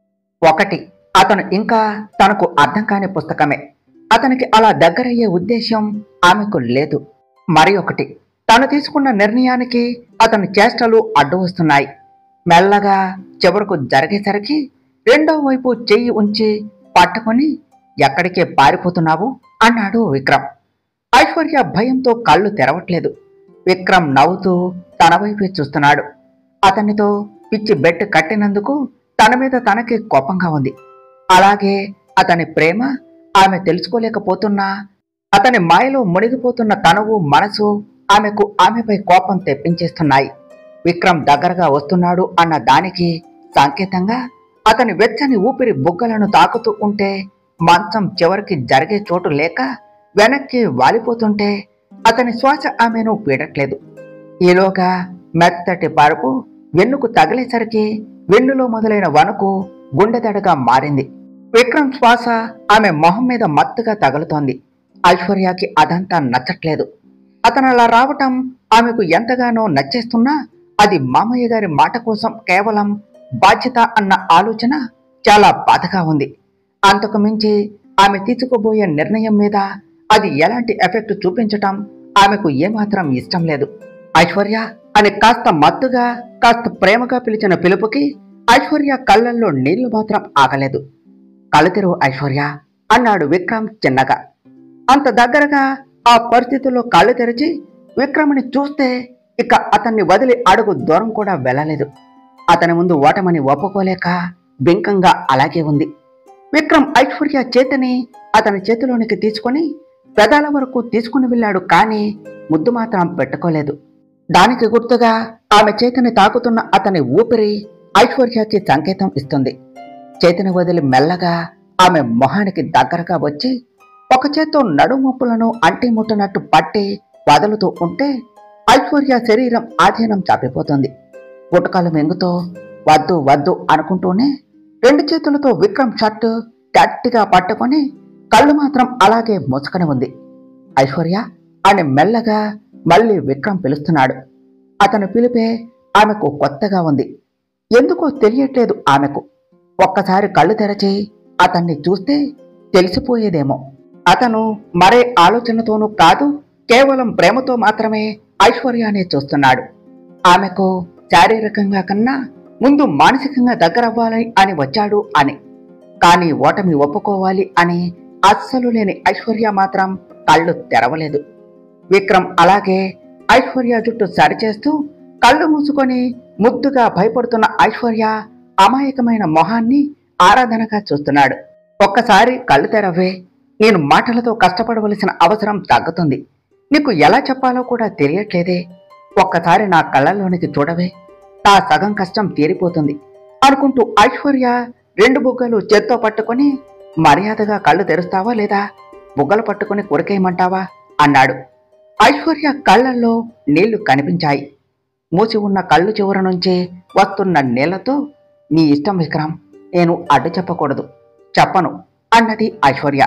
ఒకటి అతను ఇంకా తనకు అర్థం కాని పుస్తకమే అతనికి అలా దగ్గరయ్యే ఉద్దేశం ఆమెకు లేదు మరి ఒకటి తను తీసుకున్న నిర్ణయానికి అతని చేష్టలు అడ్డు వస్తున్నాయి మెల్లగా చివరకు జరిగేసరికి రెండో వైపు చెయ్యి ఉంచి పట్టుకొని ఎక్కడికే పారిపోతున్నావు అన్నాడు విక్రమ్ ఐశ్వర్య భయంతో కళ్ళు తెరవట్లేదు విక్రమ్ నవ్వుతూ తన వైపే చూస్తున్నాడు అతనితో పిచ్చి బెట్ కట్టినందుకు తన మీద తనకి కోపంగా ఉంది అలాగే అతని ప్రేమ ఆమె తెలుసుకోలేకపోతున్నా అతని మాయలో మునిగిపోతున్న తనువు మనసు ఆమెకు ఆమెపై కోపం తెప్పించేస్తున్నాయి విక్రమ్ దగ్గరగా వస్తున్నాడు అన్న దానికి సంకేతంగా అతని వెచ్చని ఊపిరి బుగ్గలను తాకుతూ ఉంటే మంచం చివరికి జరిగే చోటు లేక వెనక్కి వాలిపోతుంటే అతని శ్వాస ఆమెను పీడట్లేదు ఈలోగా మెత్తటి పరుపు వెన్నుకు తగిలేసరికి వెన్నులో మొదలైన వణుకు గుండెదడగా మారింది విక్రమ్ శ్వాస ఆమె మొహం మీద మత్తుగా తగులుతోంది ఐశ్వర్యకి అదంతా నచ్చట్లేదు అతను అలా రావటం ఆమెకు ఎంతగానో నచ్చేస్తున్నా అది మామయ్య గారి మాట కోసం కేవలం బాధ్యత అన్న ఆలోచన చాలా బాధగా ఉంది అంతకు మించి ఆమె తీసుకోబోయే నిర్ణయం మీద అది ఎలాంటి ఎఫెక్ట్ చూపించటం ఆమెకు ఏమాత్రం ఇష్టం లేదు ఐశ్వర్య అని కాస్త మత్తుగా కాస్త ప్రేమగా పిలిచిన పిలుపుకి ఐశ్వర్య కళ్ళల్లో నీళ్లు మాత్రం ఆగలేదు కళ్ళు తెరువు ఐశ్వర్య అన్నాడు విక్రమ్ చిన్నగా అంత దగ్గరగా ఆ పరిస్థితుల్లో కళ్ళు తెరిచి విక్రమ్ని చూస్తే ఇక అతన్ని వదిలి అడుగు దూరం కూడా వెళ్ళలేదు అతని ముందు ఓటమని ఒప్పుకోలేక బింకంగా అలాగే ఉంది విక్రమ్ ఐశ్వర్య చేతిని అతని చేతిలోనికి తీసుకొని పెదాల వరకు తీసుకుని వెళ్ళాడు కానీ ముద్దు మాత్రం పెట్టుకోలేదు దానికి గుర్తుగా ఆమె చేతిని తాకుతున్న అతని ఊపిరి ఐశ్వర్యకి సంకేతం ఇస్తుంది చేతిని వదిలి మెల్లగా ఆమె మొహానికి దగ్గరగా వచ్చి ఒక చేత్తో నడుమొప్పులను అంటి ముట్టనట్టు పట్టి వదులుతూ ఉంటే ఐశ్వర్య శరీరం ఆధీనం చాపిపోతుంది గుటకాలు మెంగుతో వద్దు వద్దు అనుకుంటూనే రెండు చేతులతో విక్రమ్ షర్టు గట్టిగా పట్టుకొని కళ్ళు మాత్రం అలాగే మూసుకొని ఉంది ఐశ్వర్య అని మెల్లగా మళ్ళీ విక్రమ్ పిలుస్తున్నాడు అతను పిలిపే ఆమెకు కొత్తగా ఉంది ఎందుకో తెలియట్లేదు ఆమెకు ఒక్కసారి కళ్ళు తెరచి అతన్ని చూస్తే తెలిసిపోయేదేమో అతను మరే ఆలోచనతోనూ కాదు కేవలం ప్రేమతో మాత్రమే ఐశ్వర్యాన్ని చూస్తున్నాడు ఆమెకు శారీరకంగా కన్నా ముందు మానసికంగా దగ్గరవ్వాలి అని వచ్చాడు అని కానీ ఓటమి ఒప్పుకోవాలి అని అస్సలు లేని ఐశ్వర్య మాత్రం కళ్ళు తెరవలేదు విక్రమ్ అలాగే ఐశ్వర్య జుట్టు సరిచేస్తూ కళ్ళు మూసుకొని ముద్దుగా భయపడుతున్న ఐశ్వర్య అమాయకమైన మొహాన్ని ఆరాధనగా చూస్తున్నాడు ఒక్కసారి కళ్ళు తెరవే నేను మాటలతో కష్టపడవలసిన అవసరం తగ్గుతుంది నీకు ఎలా చెప్పాలో కూడా తెలియట్లేదే ఒక్కసారి నా కళ్ళల్లోనికి చూడవే నా సగం కష్టం తీరిపోతుంది అనుకుంటూ ఐశ్వర్య రెండు బుగ్గలు చేత్తో పట్టుకొని మర్యాదగా కళ్ళు తెరుస్తావా లేదా బుగ్గలు పట్టుకొని కొరికేయమంటావా అన్నాడు ఐశ్వర్య కళ్ళల్లో నీళ్లు కనిపించాయి మూసి ఉన్న కళ్ళు చివర నుంచి వస్తున్న నీళ్లతో నీ ఇష్టం విక్రమ్ నేను అడ్డు చెప్పకూడదు చెప్పను అన్నది ఐశ్వర్య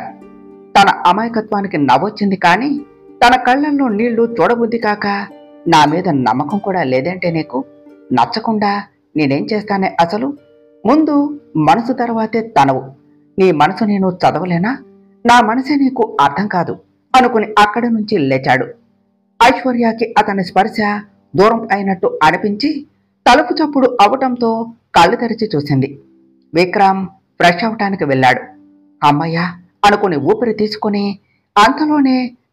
తన అమాయకత్వానికి నవ్వొచ్చింది కానీ తన కళ్ళల్లో నీళ్లు చూడబుద్ధి కాక నా మీద నమ్మకం కూడా లేదంటే నీకు నచ్చకుండా నేనేం చేస్తానే అసలు ముందు మనసు తర్వాతే తనవు నీ మనసు నేను చదవలేనా నా మనసే నీకు అర్థం కాదు అనుకుని అక్కడి నుంచి లేచాడు ఐశ్వర్యకి అతని స్పర్శ దూరం అయినట్టు అనిపించి తలుపు చప్పుడు అవటంతో కళ్ళు తెరిచి చూసింది విక్రమ్ ఫ్రెష్ అవటానికి వెళ్ళాడు అమ్మయ్య అనుకుని ఊపిరి తీసుకుని అంతలోనే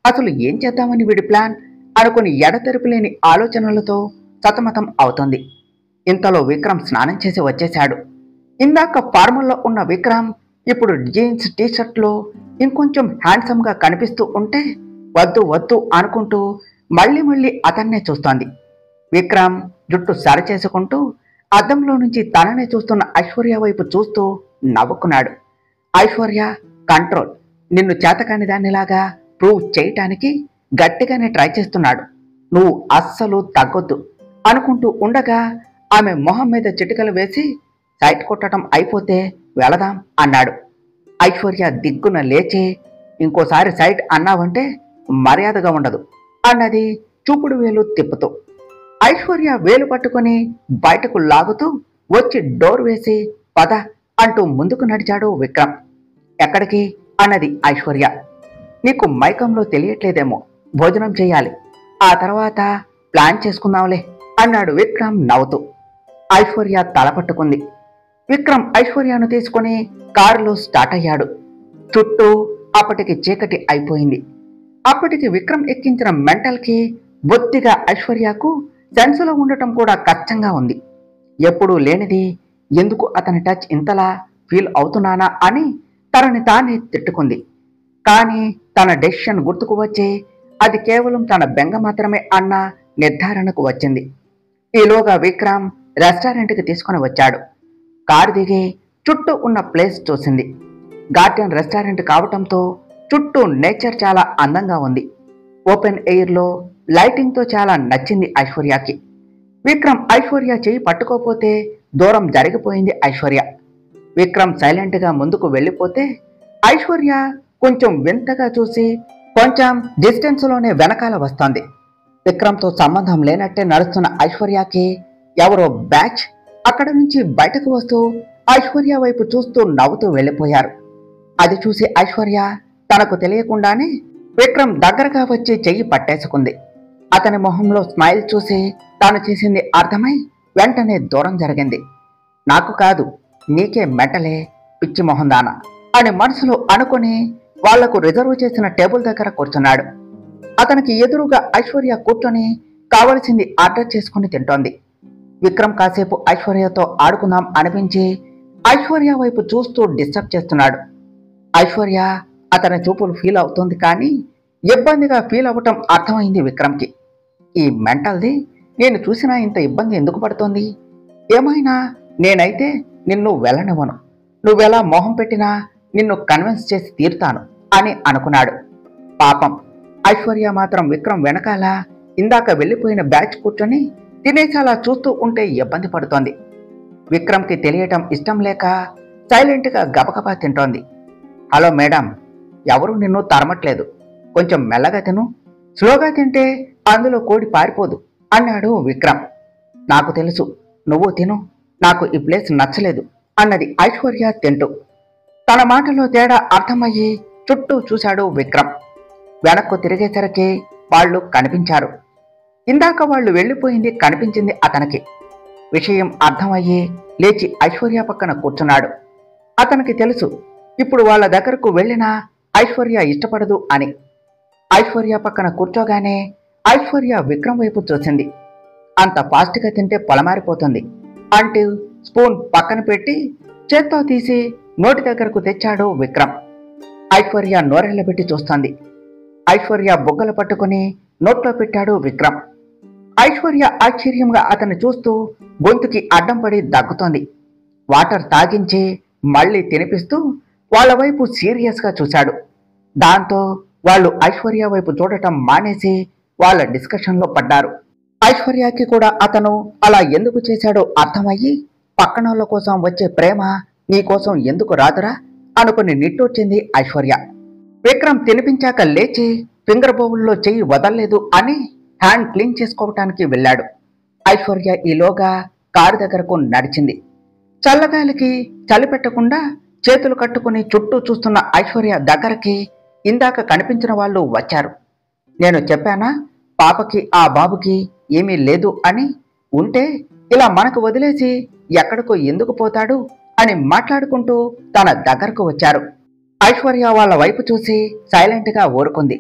అసలు ఏం చేద్దామని వీడి ప్లాన్ అనుకుని ఎడతెరుపు లేని ఆలోచనలతో సతమతం అవుతుంది ఇంతలో విక్రమ్ స్నానం చేసి వచ్చేశాడు ఇందాక ఫార్మల్లో ఉన్న విక్రమ్ ఇప్పుడు జీన్స్ టీషర్ట్లో ఇంకొంచెం హ్యాండ్సమ్గా కనిపిస్తూ ఉంటే వద్దు వద్దు అనుకుంటూ మళ్ళీ మళ్ళీ అతన్నే చూస్తోంది విక్రమ్ జుట్టు సరిచేసుకుంటూ అద్దంలో నుంచి తననే చూస్తున్న ఐశ్వర్య వైపు చూస్తూ నవ్వుకున్నాడు ఐశ్వర్య కంట్రోల్ నిన్ను చేతకాని దానిలాగా ప్రూవ్ చేయటానికి గట్టిగానే ట్రై చేస్తున్నాడు నువ్వు అస్సలు తగ్గొద్దు అనుకుంటూ ఉండగా ఆమె మొహం మీద చిటికలు వేసి సైట్ కొట్టడం అయిపోతే వెళదాం అన్నాడు ఐశ్వర్య దిగ్గున లేచి ఇంకోసారి సైట్ అన్నావంటే మర్యాదగా ఉండదు అన్నది చూపుడు వేలు తిప్పుతూ ఐశ్వర్య వేలు పట్టుకొని బయటకు లాగుతూ వచ్చి డోర్ వేసి పద అంటూ ముందుకు నడిచాడు విక్రమ్ ఎక్కడికి అన్నది ఐశ్వర్య నీకు మైకంలో తెలియట్లేదేమో భోజనం చేయాలి ఆ తర్వాత ప్లాన్ చేసుకుందాంలే అన్నాడు విక్రమ్ నవ్వుతూ ఐశ్వర్య తల పట్టుకుంది విక్రమ్ ఐశ్వర్యను తీసుకుని కారులో స్టార్ట్ అయ్యాడు చుట్టూ అప్పటికి చీకటి అయిపోయింది అప్పటికి విక్రమ్ ఎక్కించిన మెంటల్కి బొత్తిగా ఐశ్వర్యకు సెన్సులో ఉండటం కూడా కష్టంగా ఉంది ఎప్పుడూ లేనిది ఎందుకు అతని టచ్ ఇంతలా ఫీల్ అవుతున్నానా అని తనని తానే తిట్టుకుంది కానీ తన డెసిషన్ గుర్తుకు వచ్చి అది కేవలం తన బెంగ మాత్రమే అన్న నిర్ధారణకు వచ్చింది ఈలోగా విక్రమ్ రెస్టారెంట్కి తీసుకుని వచ్చాడు కారు దిగి చుట్టూ ఉన్న ప్లేస్ చూసింది గార్డెన్ రెస్టారెంట్ కావటంతో చుట్టూ నేచర్ చాలా అందంగా ఉంది ఓపెన్ ఎయిర్లో లైటింగ్తో చాలా నచ్చింది ఐశ్వర్యకి విక్రమ్ ఐశ్వర్య చేయి పట్టుకోపోతే దూరం జరిగిపోయింది ఐశ్వర్య విక్రమ్ సైలెంట్గా ముందుకు వెళ్ళిపోతే ఐశ్వర్య కొంచెం వింతగా చూసి కొంచెం డిస్టెన్స్లోనే వెనకాల వస్తోంది విక్రమ్తో సంబంధం లేనట్టే నడుస్తున్న ఐశ్వర్యకి ఎవరో బ్యాచ్ అక్కడ నుంచి బయటకు వస్తూ ఐశ్వర్య వైపు చూస్తూ నవ్వుతూ వెళ్ళిపోయారు అది చూసి ఐశ్వర్య తనకు తెలియకుండానే విక్రమ్ దగ్గరగా వచ్చి చెయ్యి పట్టేసుకుంది అతని మొహంలో స్మైల్ చూసి తాను చేసింది అర్థమై వెంటనే దూరం జరిగింది నాకు కాదు నీకే మెటలే పిచ్చి మొహందాన అని మనసులో అనుకుని వాళ్లకు రిజర్వ్ చేసిన టేబుల్ దగ్గర కూర్చున్నాడు అతనికి ఎదురుగా ఐశ్వర్య కూర్చొని కావలసింది ఆర్డర్ చేసుకుని తింటోంది విక్రమ్ కాసేపు ఐశ్వర్యతో ఆడుకుందాం అనిపించి ఐశ్వర్య వైపు చూస్తూ డిస్టర్బ్ చేస్తున్నాడు ఐశ్వర్య అతని చూపులు ఫీల్ అవుతుంది కానీ ఇబ్బందిగా ఫీల్ అవ్వటం అర్థమైంది విక్రమ్కి ఈ మెంటల్ది నేను చూసినా ఇంత ఇబ్బంది ఎందుకు పడుతోంది ఏమైనా నేనైతే నిన్ను వెళ్ళనివ్వను నువ్వెలా మొహం పెట్టినా నిన్ను కన్విన్స్ చేసి తీరుతాను అని అనుకున్నాడు పాపం ఐశ్వర్య మాత్రం విక్రమ్ వెనకాల ఇందాక వెళ్ళిపోయిన బ్యాచ్ కూర్చొని తినేసాలా చూస్తూ ఉంటే ఇబ్బంది పడుతోంది విక్రమ్కి తెలియటం ఇష్టం లేక సైలెంట్గా గబగబా తింటోంది హలో మేడం ఎవరు నిన్ను తరమట్లేదు కొంచెం మెల్లగా తిను స్లోగా తింటే అందులో కోడి పారిపోదు అన్నాడు విక్రమ్ నాకు తెలుసు నువ్వు తిను నాకు ఈ ప్లేస్ నచ్చలేదు అన్నది ఐశ్వర్య తింటూ తన మాటలో తేడా అర్థమయ్యి చుట్టూ చూశాడు విక్రమ్ వెనక్కు తిరిగేసరికి వాళ్ళు కనిపించారు ఇందాక వాళ్ళు వెళ్ళిపోయింది కనిపించింది అతనికి విషయం అర్థమయ్యి లేచి ఐశ్వర్య పక్కన కూర్చున్నాడు అతనికి తెలుసు ఇప్పుడు వాళ్ళ దగ్గరకు వెళ్ళినా ఐశ్వర్య ఇష్టపడదు అని ఐశ్వర్య పక్కన కూర్చోగానే ఐశ్వర్య విక్రమ్ వైపు చూసింది అంత ఫాస్ట్గా తింటే పొలమారిపోతుంది అంటూ స్పూన్ పక్కన పెట్టి చేత్తో తీసి నోటి దగ్గరకు తెచ్చాడు విక్రమ్ ఐశ్వర్య నోరెళ్ళబెట్టి చూస్తోంది ఐశ్వర్య బొగ్గలు పట్టుకుని నోట్లో పెట్టాడు విక్రమ్ ఐశ్వర్య ఆశ్చర్యంగా అతన్ని చూస్తూ గొంతుకి అడ్డం పడి దగ్గుతోంది వాటర్ తాగించి మళ్ళీ తినిపిస్తూ వాళ్ళ వైపు సీరియస్గా చూశాడు దాంతో వాళ్ళు ఐశ్వర్య వైపు చూడటం మానేసి వాళ్ళ డిస్కషన్లో పడ్డారు ఐశ్వర్యకి కూడా అతను అలా ఎందుకు చేశాడో అర్థమయ్యి పక్కనోళ్ళ కోసం వచ్చే ప్రేమ నీ కోసం ఎందుకు రాదురా అనుకుని నిట్టూర్చింది ఐశ్వర్య విక్రమ్ తినిపించాక లేచి ఫింగర్ బౌల్లో చెయ్యి వదల్లేదు అని హ్యాండ్ క్లీన్ చేసుకోవటానికి వెళ్ళాడు ఐశ్వర్య ఈలోగా కారు దగ్గరకు నడిచింది చల్లగాలికి చలి పెట్టకుండా చేతులు కట్టుకుని చుట్టూ చూస్తున్న ఐశ్వర్య దగ్గరకి ఇందాక కనిపించిన వాళ్ళు వచ్చారు నేను చెప్పానా పాపకి ఆ బాబుకి ఏమీ లేదు అని ఉంటే ఇలా మనకు వదిలేసి ఎక్కడికో ఎందుకు పోతాడు అని మాట్లాడుకుంటూ తన దగ్గరకు వచ్చారు ఐశ్వర్య వాళ్ళ వైపు చూసి సైలెంట్గా ఊరుకుంది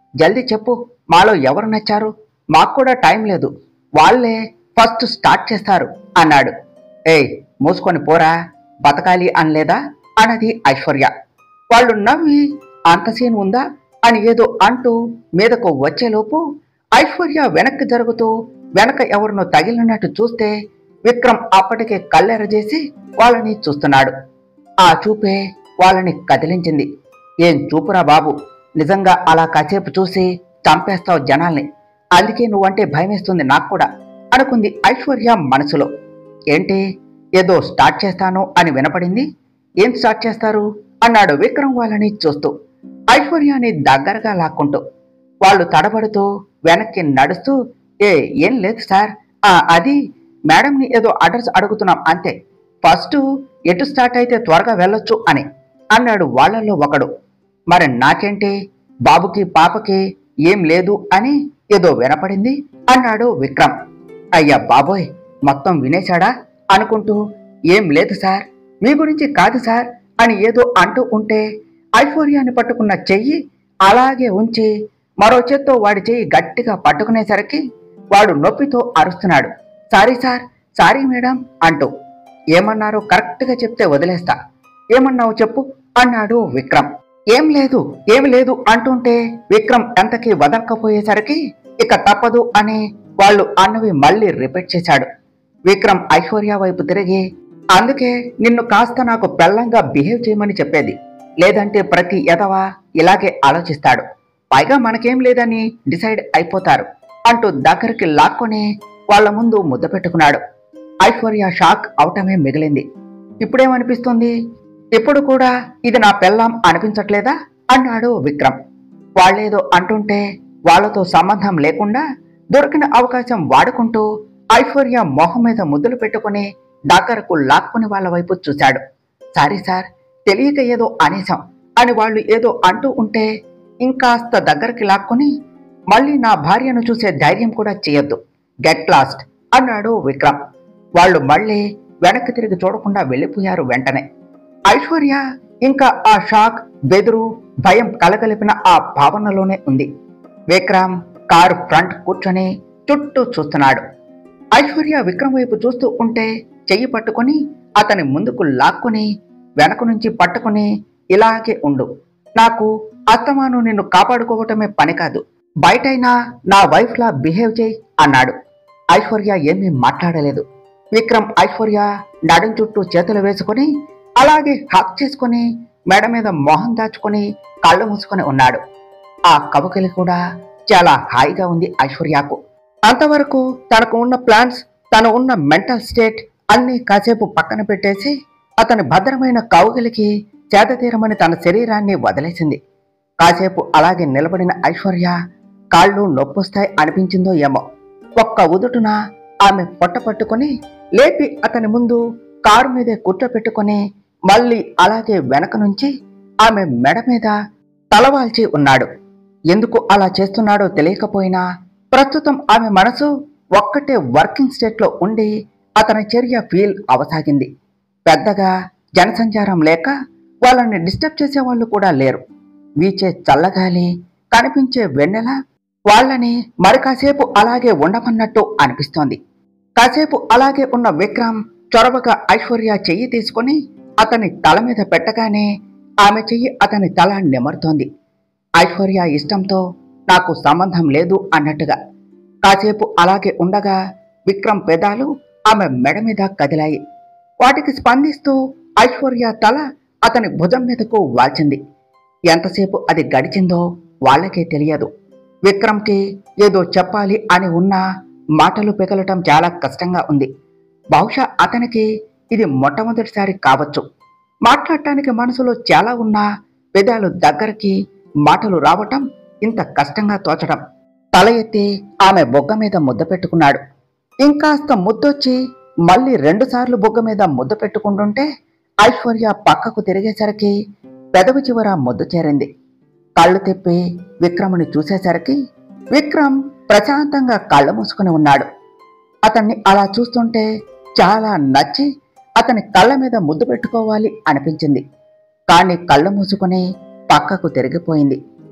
జల్దీ చెప్పు మాలో ఎవరు నచ్చారు మాకు కూడా టైం లేదు వాళ్ళే ఫస్ట్ స్టార్ట్ చేస్తారు అన్నాడు ఏయ్ మూసుకొని పోరా బతకాలి అనలేదా అన్నది ఐశ్వర్య వాళ్ళు నవ్వి అంత సీన్ ఉందా అని ఏదో అంటూ మీదకు వచ్చేలోపు ఐశ్వర్య వెనక్కి జరుగుతూ వెనక ఎవరినో తగిలినట్టు చూస్తే విక్రమ్ అప్పటికే కళ్ళెరజేసి వాళ్ళని చూస్తున్నాడు ఆ చూపే వాళ్ళని కదిలించింది ఏం చూపురా బాబు నిజంగా అలా కాసేపు చూసి చంపేస్తావు జనాల్ని అందుకే నువ్వంటే భయమేస్తుంది నాకు కూడా అనుకుంది ఐశ్వర్య మనసులో ఏంటి ఏదో స్టార్ట్ చేస్తాను అని వినపడింది ఏం స్టార్ట్ చేస్తారు అన్నాడు విక్రమ్ వాళ్ళని చూస్తూ ఐశ్వర్యాన్ని దగ్గరగా లాక్కుంటూ వాళ్ళు తడబడుతూ వెనక్కి నడుస్తూ ఏ ఏం లేదు సార్ ఆ అది మేడంని ఏదో అడ్రస్ అడుగుతున్నాం అంతే ఫస్ట్ ఎటు స్టార్ట్ అయితే త్వరగా వెళ్ళొచ్చు అని అన్నాడు వాళ్ళల్లో ఒకడు మరి నాకేంటి బాబుకి పాపకి ఏం లేదు అని ఏదో వినపడింది అన్నాడు విక్రమ్ అయ్యా బాబోయ్ మొత్తం వినేశాడా అనుకుంటూ ఏం లేదు సార్ మీ గురించి కాదు సార్ అని ఏదో అంటూ ఉంటే ఐశ్వర్యాన్ని పట్టుకున్న చెయ్యి అలాగే ఉంచి మరో చేత్తో వాడి చెయ్యి గట్టిగా పట్టుకునేసరికి వాడు నొప్పితో అరుస్తున్నాడు సారీ సార్ సారీ మేడం అంటూ ఏమన్నారో కరెక్ట్గా చెప్తే వదిలేస్తా ఏమన్నావు చెప్పు అన్నాడు విక్రమ్ ఏం లేదు ఏమి లేదు అంటుంటే విక్రమ్ ఎంతకి వదలకపోయేసరికి ఇక తప్పదు అని వాళ్ళు అన్నవి మళ్ళీ రిపీట్ చేశాడు విక్రమ్ ఐశ్వర్య వైపు తిరిగి అందుకే నిన్ను కాస్త నాకు పెళ్ళంగా బిహేవ్ చేయమని చెప్పేది లేదంటే ప్రతి ఎదవ ఇలాగే ఆలోచిస్తాడు పైగా మనకేం లేదని డిసైడ్ అయిపోతారు అంటూ దగ్గరికి లాక్కొని వాళ్ళ ముందు ముద్ద పెట్టుకున్నాడు ఐశ్వర్య షాక్ అవటమే మిగిలింది ఇప్పుడేమనిపిస్తుంది ఇప్పుడు కూడా ఇది నా పెళ్ళాం అనిపించట్లేదా అన్నాడు విక్రమ్ వాళ్ళేదో అంటుంటే వాళ్ళతో సంబంధం లేకుండా దొరికిన అవకాశం వాడుకుంటూ ఐశ్వర్య మొహం మీద ముద్దులు పెట్టుకుని దగ్గరకు లాక్కుని వాళ్ళ వైపు చూశాడు సారీ సార్ తెలియక ఏదో అనేశాం అని వాళ్ళు ఏదో అంటూ ఉంటే ఇంకాస్త దగ్గరికి లాక్కుని మళ్ళీ నా భార్యను చూసే ధైర్యం కూడా చేయొద్దు గెట్ లాస్ట్ అన్నాడు విక్రమ్ వాళ్ళు మళ్ళీ వెనక్కి తిరిగి చూడకుండా వెళ్ళిపోయారు వెంటనే ఐశ్వర్య ఇంకా ఆ షాక్ బెదురు భయం కలగలిపిన ఆ భావనలోనే ఉంది విక్రమ్ కారు ఫ్రంట్ కూర్చొని చుట్టూ చూస్తున్నాడు ఐశ్వర్య విక్రమ్ వైపు చూస్తూ ఉంటే చెయ్యి పట్టుకొని అతని ముందుకు లాక్కుని వెనక నుంచి పట్టుకుని ఇలాగే ఉండు నాకు అస్తమాను నిన్ను కాపాడుకోవటమే పని కాదు బయటైనా నా వైఫ్ లా బిహేవ్ చేయి అన్నాడు ఐశ్వర్య ఏమీ మాట్లాడలేదు విక్రమ్ ఐశ్వర్య నడుం చుట్టూ చేతులు వేసుకొని అలాగే హక్ చేసుకొని మెడ మీద మొహం దాచుకొని కళ్ళు మూసుకొని ఉన్నాడు ఆ కవకలి కూడా చాలా హాయిగా ఉంది ఐశ్వర్యకు అంతవరకు తనకు ఉన్న ప్లాన్స్ తను ఉన్న మెంటల్ స్టేట్ అన్ని కాసేపు పక్కన పెట్టేసి అతని భద్రమైన కౌగిలికి చేతతీరమని తన శరీరాన్ని వదిలేసింది కాసేపు అలాగే నిలబడిన ఐశ్వర్య కాళ్ళు నొప్పొస్తాయి అనిపించిందో ఏమో ఒక్క ఉదుటున ఆమె పొట్ట పట్టుకొని లేపి అతని ముందు కారు మీదే కూర్చోపెట్టుకొని మళ్ళీ అలాగే వెనక నుంచి ఆమె మెడ మీద తలవాల్చి ఉన్నాడు ఎందుకు అలా చేస్తున్నాడో తెలియకపోయినా ప్రస్తుతం ఆమె మనసు ఒక్కటే వర్కింగ్ స్టేట్లో ఉండి అతని చర్య ఫీల్ అవసాగింది పెద్దగా జనసంచారం లేక వాళ్ళని డిస్టర్బ్ చేసే వాళ్ళు కూడా లేరు వీచే చల్లగాలి కనిపించే వెన్నెల వాళ్ళని మరి కాసేపు అలాగే ఉండమన్నట్టు అనిపిస్తోంది కాసేపు అలాగే ఉన్న విక్రమ్ చొరవగా ఐశ్వర్య చెయ్యి తీసుకొని అతని తల మీద పెట్టగానే ఆమె చెయ్యి అతని తల నిమరుతోంది ఐశ్వర్య ఇష్టంతో నాకు సంబంధం లేదు అన్నట్టుగా కాసేపు అలాగే ఉండగా విక్రమ్ పెదాలు ఆమె మెడ మీద కదిలాయి వాటికి స్పందిస్తూ ఐశ్వర్య తల అతని భుజం మీదకు వాల్చింది ఎంతసేపు అది గడిచిందో వాళ్ళకే తెలియదు విక్రమ్కి ఏదో చెప్పాలి అని ఉన్నా మాటలు పెగలటం చాలా కష్టంగా ఉంది బహుశా అతనికి ఇది మొట్టమొదటిసారి కావచ్చు మాట్లాడటానికి మనసులో చాలా ఉన్నా పెదాలు దగ్గరికి మాటలు రావటం ఇంత కష్టంగా తోచడం తల ఎత్తి ఆమె బొగ్గ మీద ముద్ద పెట్టుకున్నాడు ఇంకాస్త ముద్దొచ్చి మళ్ళీ రెండుసార్లు బొగ్గ మీద ముద్ద పెట్టుకుంటుంటే ఐశ్వర్య పక్కకు తిరిగేసరికి పెదవి చివర ముద్దు చేరింది కళ్ళు తిప్పి విక్రముని చూసేసరికి విక్రమ్ ప్రశాంతంగా కళ్ళు మూసుకుని ఉన్నాడు అతన్ని అలా చూస్తుంటే చాలా నచ్చి అతని కళ్ళ మీద ముద్దు పెట్టుకోవాలి అనిపించింది కానీ కళ్ళు మూసుకుని పక్కకు తిరిగిపోయింది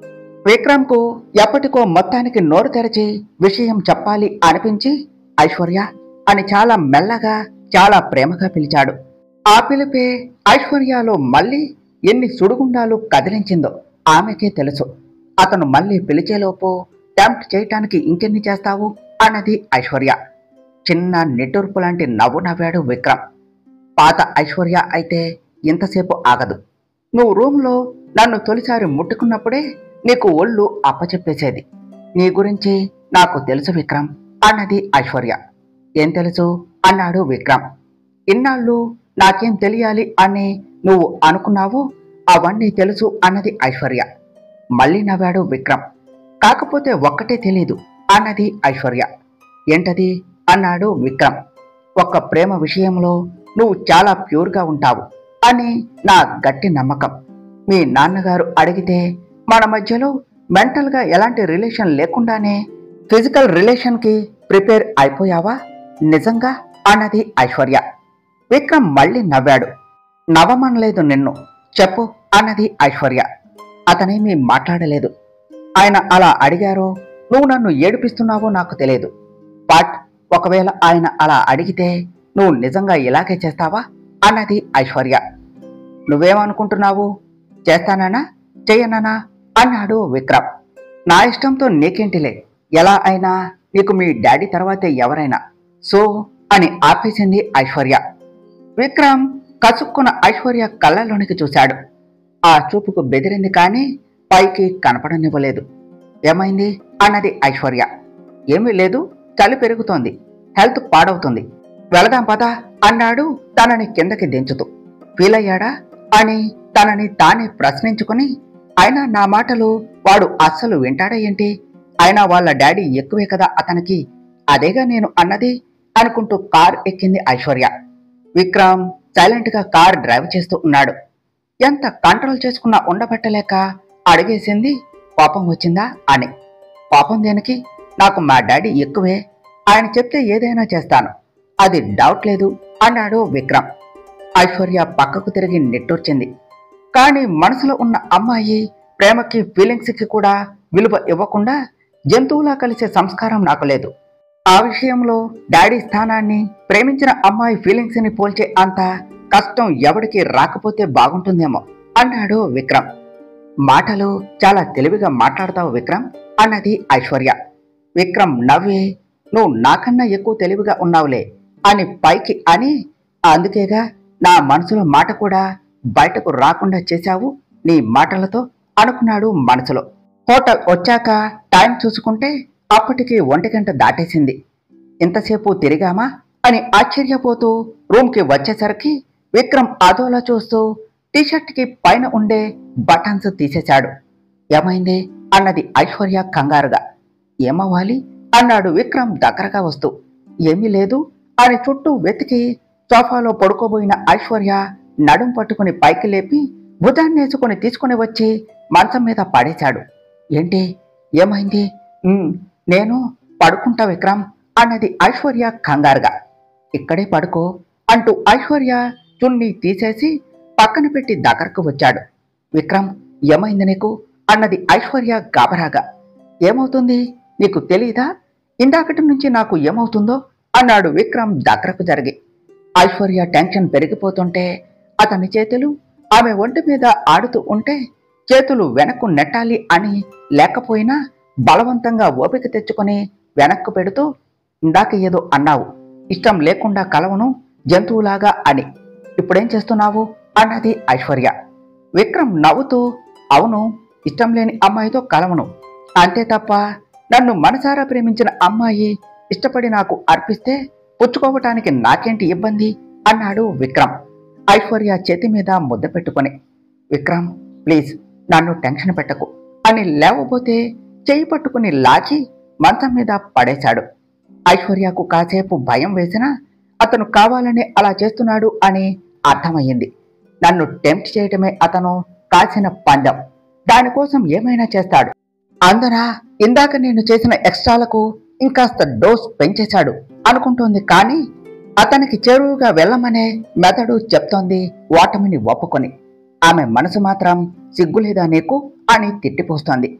విక్రమ్కు ఎప్పటికో మొత్తానికి నోరు తెరచి విషయం చెప్పాలి అనిపించి ఐశ్వర్య అని చాలా మెల్లగా చాలా ప్రేమగా పిలిచాడు ఆ పిలిపే ఐశ్వర్యలో మళ్ళీ ఎన్ని సుడిగుండాలు కదిలించిందో ఆమెకే తెలుసు అతను మళ్ళీ పిలిచేలోపు టెంప్ట్ చేయటానికి ఇంకెన్ని చేస్తావు అన్నది ఐశ్వర్య చిన్న నిట్టూర్పు లాంటి నవ్వు నవ్వాడు విక్రమ్ పాత ఐశ్వర్య అయితే ఇంతసేపు ఆగదు నువ్వు రూమ్లో నన్ను తొలిసారి ముట్టుకున్నప్పుడే నీకు ఒళ్ళు అప్పచెప్పేసేది నీ గురించి నాకు తెలుసు విక్రమ్ అన్నది ఐశ్వర్య ఏం తెలుసు అన్నాడు విక్రమ్ ఇన్నాళ్ళు నాకేం తెలియాలి అని నువ్వు అనుకున్నావు అవన్నీ తెలుసు అన్నది ఐశ్వర్య మళ్ళీ నవ్వాడు విక్రమ్ కాకపోతే ఒక్కటే తెలీదు అన్నది ఐశ్వర్య ఏంటది అన్నాడు విక్రమ్ ఒక్క ప్రేమ విషయంలో నువ్వు చాలా ప్యూర్గా ఉంటావు అని నా గట్టి నమ్మకం మీ నాన్నగారు అడిగితే మన మధ్యలో మెంటల్గా ఎలాంటి రిలేషన్ లేకుండానే ఫిజికల్ రిలేషన్కి ప్రిపేర్ అయిపోయావా నిజంగా అన్నది ఐశ్వర్య విక్రమ్ మళ్ళీ నవ్వాడు నవ్వమనలేదు నిన్ను చెప్పు అన్నది ఐశ్వర్య అతనేమీ మాట్లాడలేదు ఆయన అలా అడిగారో నువ్వు నన్ను ఏడిపిస్తున్నావో నాకు తెలియదు బట్ ఒకవేళ ఆయన అలా అడిగితే నువ్వు నిజంగా ఇలాగే చేస్తావా అన్నది ఐశ్వర్య నువ్వేమనుకుంటున్నావు చేస్తానా చెయ్యననా అన్నాడు విక్రమ్ నా ఇష్టంతో నీకేంటిలే ఎలా అయినా నీకు మీ డాడీ తర్వాతే ఎవరైనా సో అని ఆపేసింది ఐశ్వర్య విక్రమ్ కసుక్కున్న ఐశ్వర్య కళ్ళలోనికి చూశాడు ఆ చూపుకు బెదిరింది కానీ పైకి కనపడనివ్వలేదు ఏమైంది అన్నది ఐశ్వర్య ఏమీ లేదు చలి పెరుగుతోంది హెల్త్ పాడవుతుంది వెళదాం పదా అన్నాడు తనని కిందకి దించుతూ ఫీల్ అయ్యాడా అని తనని తానే ప్రశ్నించుకుని అయినా నా మాటలు వాడు అస్సలు వింటాడా ఏంటి అయినా వాళ్ళ డాడీ ఎక్కువే కదా అతనికి అదేగా నేను అన్నది అనుకుంటూ కార్ ఎక్కింది ఐశ్వర్య విక్రమ్ సైలెంట్ గా కార్ డ్రైవ్ చేస్తూ ఉన్నాడు ఎంత కంట్రోల్ చేసుకున్నా ఉండబట్టలేక అడిగేసింది పాపం వచ్చిందా అని పాపం దేనికి నాకు మా డాడీ ఎక్కువే ఆయన చెప్తే ఏదైనా చేస్తాను అది డౌట్ లేదు అన్నాడు విక్రమ్ ఐశ్వర్య పక్కకు తిరిగి నిట్టూర్చింది కానీ మనసులో ఉన్న అమ్మాయి ప్రేమకి ఫీలింగ్స్కి కూడా విలువ ఇవ్వకుండా జంతువులా కలిసే సంస్కారం నాకు లేదు ఆ విషయంలో డాడీ స్థానాన్ని ప్రేమించిన అమ్మాయి ఫీలింగ్స్ ని పోల్చే అంత కష్టం ఎవడికి రాకపోతే బాగుంటుందేమో అన్నాడు విక్రమ్ మాటలు చాలా తెలివిగా మాట్లాడతావు విక్రమ్ అన్నది ఐశ్వర్య విక్రమ్ నవ్వి నువ్వు నాకన్నా ఎక్కువ తెలివిగా ఉన్నావులే అని పైకి అని అందుకేగా నా మనసులో మాట కూడా బయటకు రాకుండా చేశావు నీ మాటలతో అనుకున్నాడు మనసులో హోటల్ వచ్చాక టైం చూసుకుంటే అప్పటికి ఒంటి గంట దాటేసింది ఇంతసేపు తిరిగామా అని ఆశ్చర్యపోతూ రూమ్కి వచ్చేసరికి విక్రమ్ అదోలా చూస్తూ టీషర్ట్కి పైన ఉండే బటన్స్ తీసేశాడు ఏమైంది అన్నది ఐశ్వర్య కంగారుగా ఏమవ్వాలి అన్నాడు విక్రమ్ దగ్గరగా వస్తూ ఏమీ లేదు అని చుట్టూ వెతికి సోఫాలో పడుకోబోయిన ఐశ్వర్య నడుం పట్టుకుని పైకి లేపి భుజాన్నేసుకుని తీసుకుని వచ్చి మంచం మీద పడేశాడు ఏంటి ఏమైంది "ఉమ్, నేను పడుకుంటా విక్రమ్ అన్నది ఐశ్వర్య కంగారుగా ఇక్కడే పడుకో అంటూ ఐశ్వర్య చున్ని తీసేసి పక్కన పెట్టి దగ్గరకు వచ్చాడు విక్రమ్ ఏమైంది నీకు అన్నది ఐశ్వర్య గాబరాగా ఏమవుతుంది నీకు తెలీదా ఇందాకటి నుంచి నాకు ఏమవుతుందో అన్నాడు విక్రమ్ దగ్గరకు జరిగి ఐశ్వర్య టెన్షన్ పెరిగిపోతుంటే అతని చేతులు ఆమె ఒంటి మీద ఆడుతూ ఉంటే చేతులు వెనక్కు నెట్టాలి అని లేకపోయినా బలవంతంగా ఓపిక తెచ్చుకొని వెనక్కు పెడుతూ ఇందాక ఏదో అన్నావు ఇష్టం లేకుండా కలవను జంతువులాగా అని ఇప్పుడేం చేస్తున్నావు అన్నది ఐశ్వర్య విక్రమ్ నవ్వుతూ అవును ఇష్టం లేని అమ్మాయితో కలవను అంతే తప్ప నన్ను మనసారా ప్రేమించిన అమ్మాయి ఇష్టపడి నాకు అర్పిస్తే పుచ్చుకోవటానికి నాకేంటి ఇబ్బంది అన్నాడు విక్రమ్ ఐశ్వర్య చేతి మీద ముద్ద పెట్టుకొని విక్రమ్ ప్లీజ్ నన్ను టెన్షన్ పెట్టకు అని లేవబోతే చేయి పట్టుకుని లాచి మంచం మీద పడేశాడు ఐశ్వర్యకు కాసేపు భయం వేసినా అతను కావాలనే అలా చేస్తున్నాడు అని అర్థమయ్యింది నన్ను టెంప్ట్ చేయటమే అతను కాసిన పందెం దానికోసం ఏమైనా చేస్తాడు అందున ఇందాక నేను చేసిన ఎక్స్ట్రాలకు ఇంకాస్త డోస్ పెంచేశాడు అనుకుంటోంది కానీ అతనికి చెరువుగా వెళ్ళమనే మెదడు చెప్తోంది ఓటమిని ఒప్పుకొని ఆమె మనసు మాత్రం సిగ్గులేదా నీకు అని తిట్టిపోస్తోంది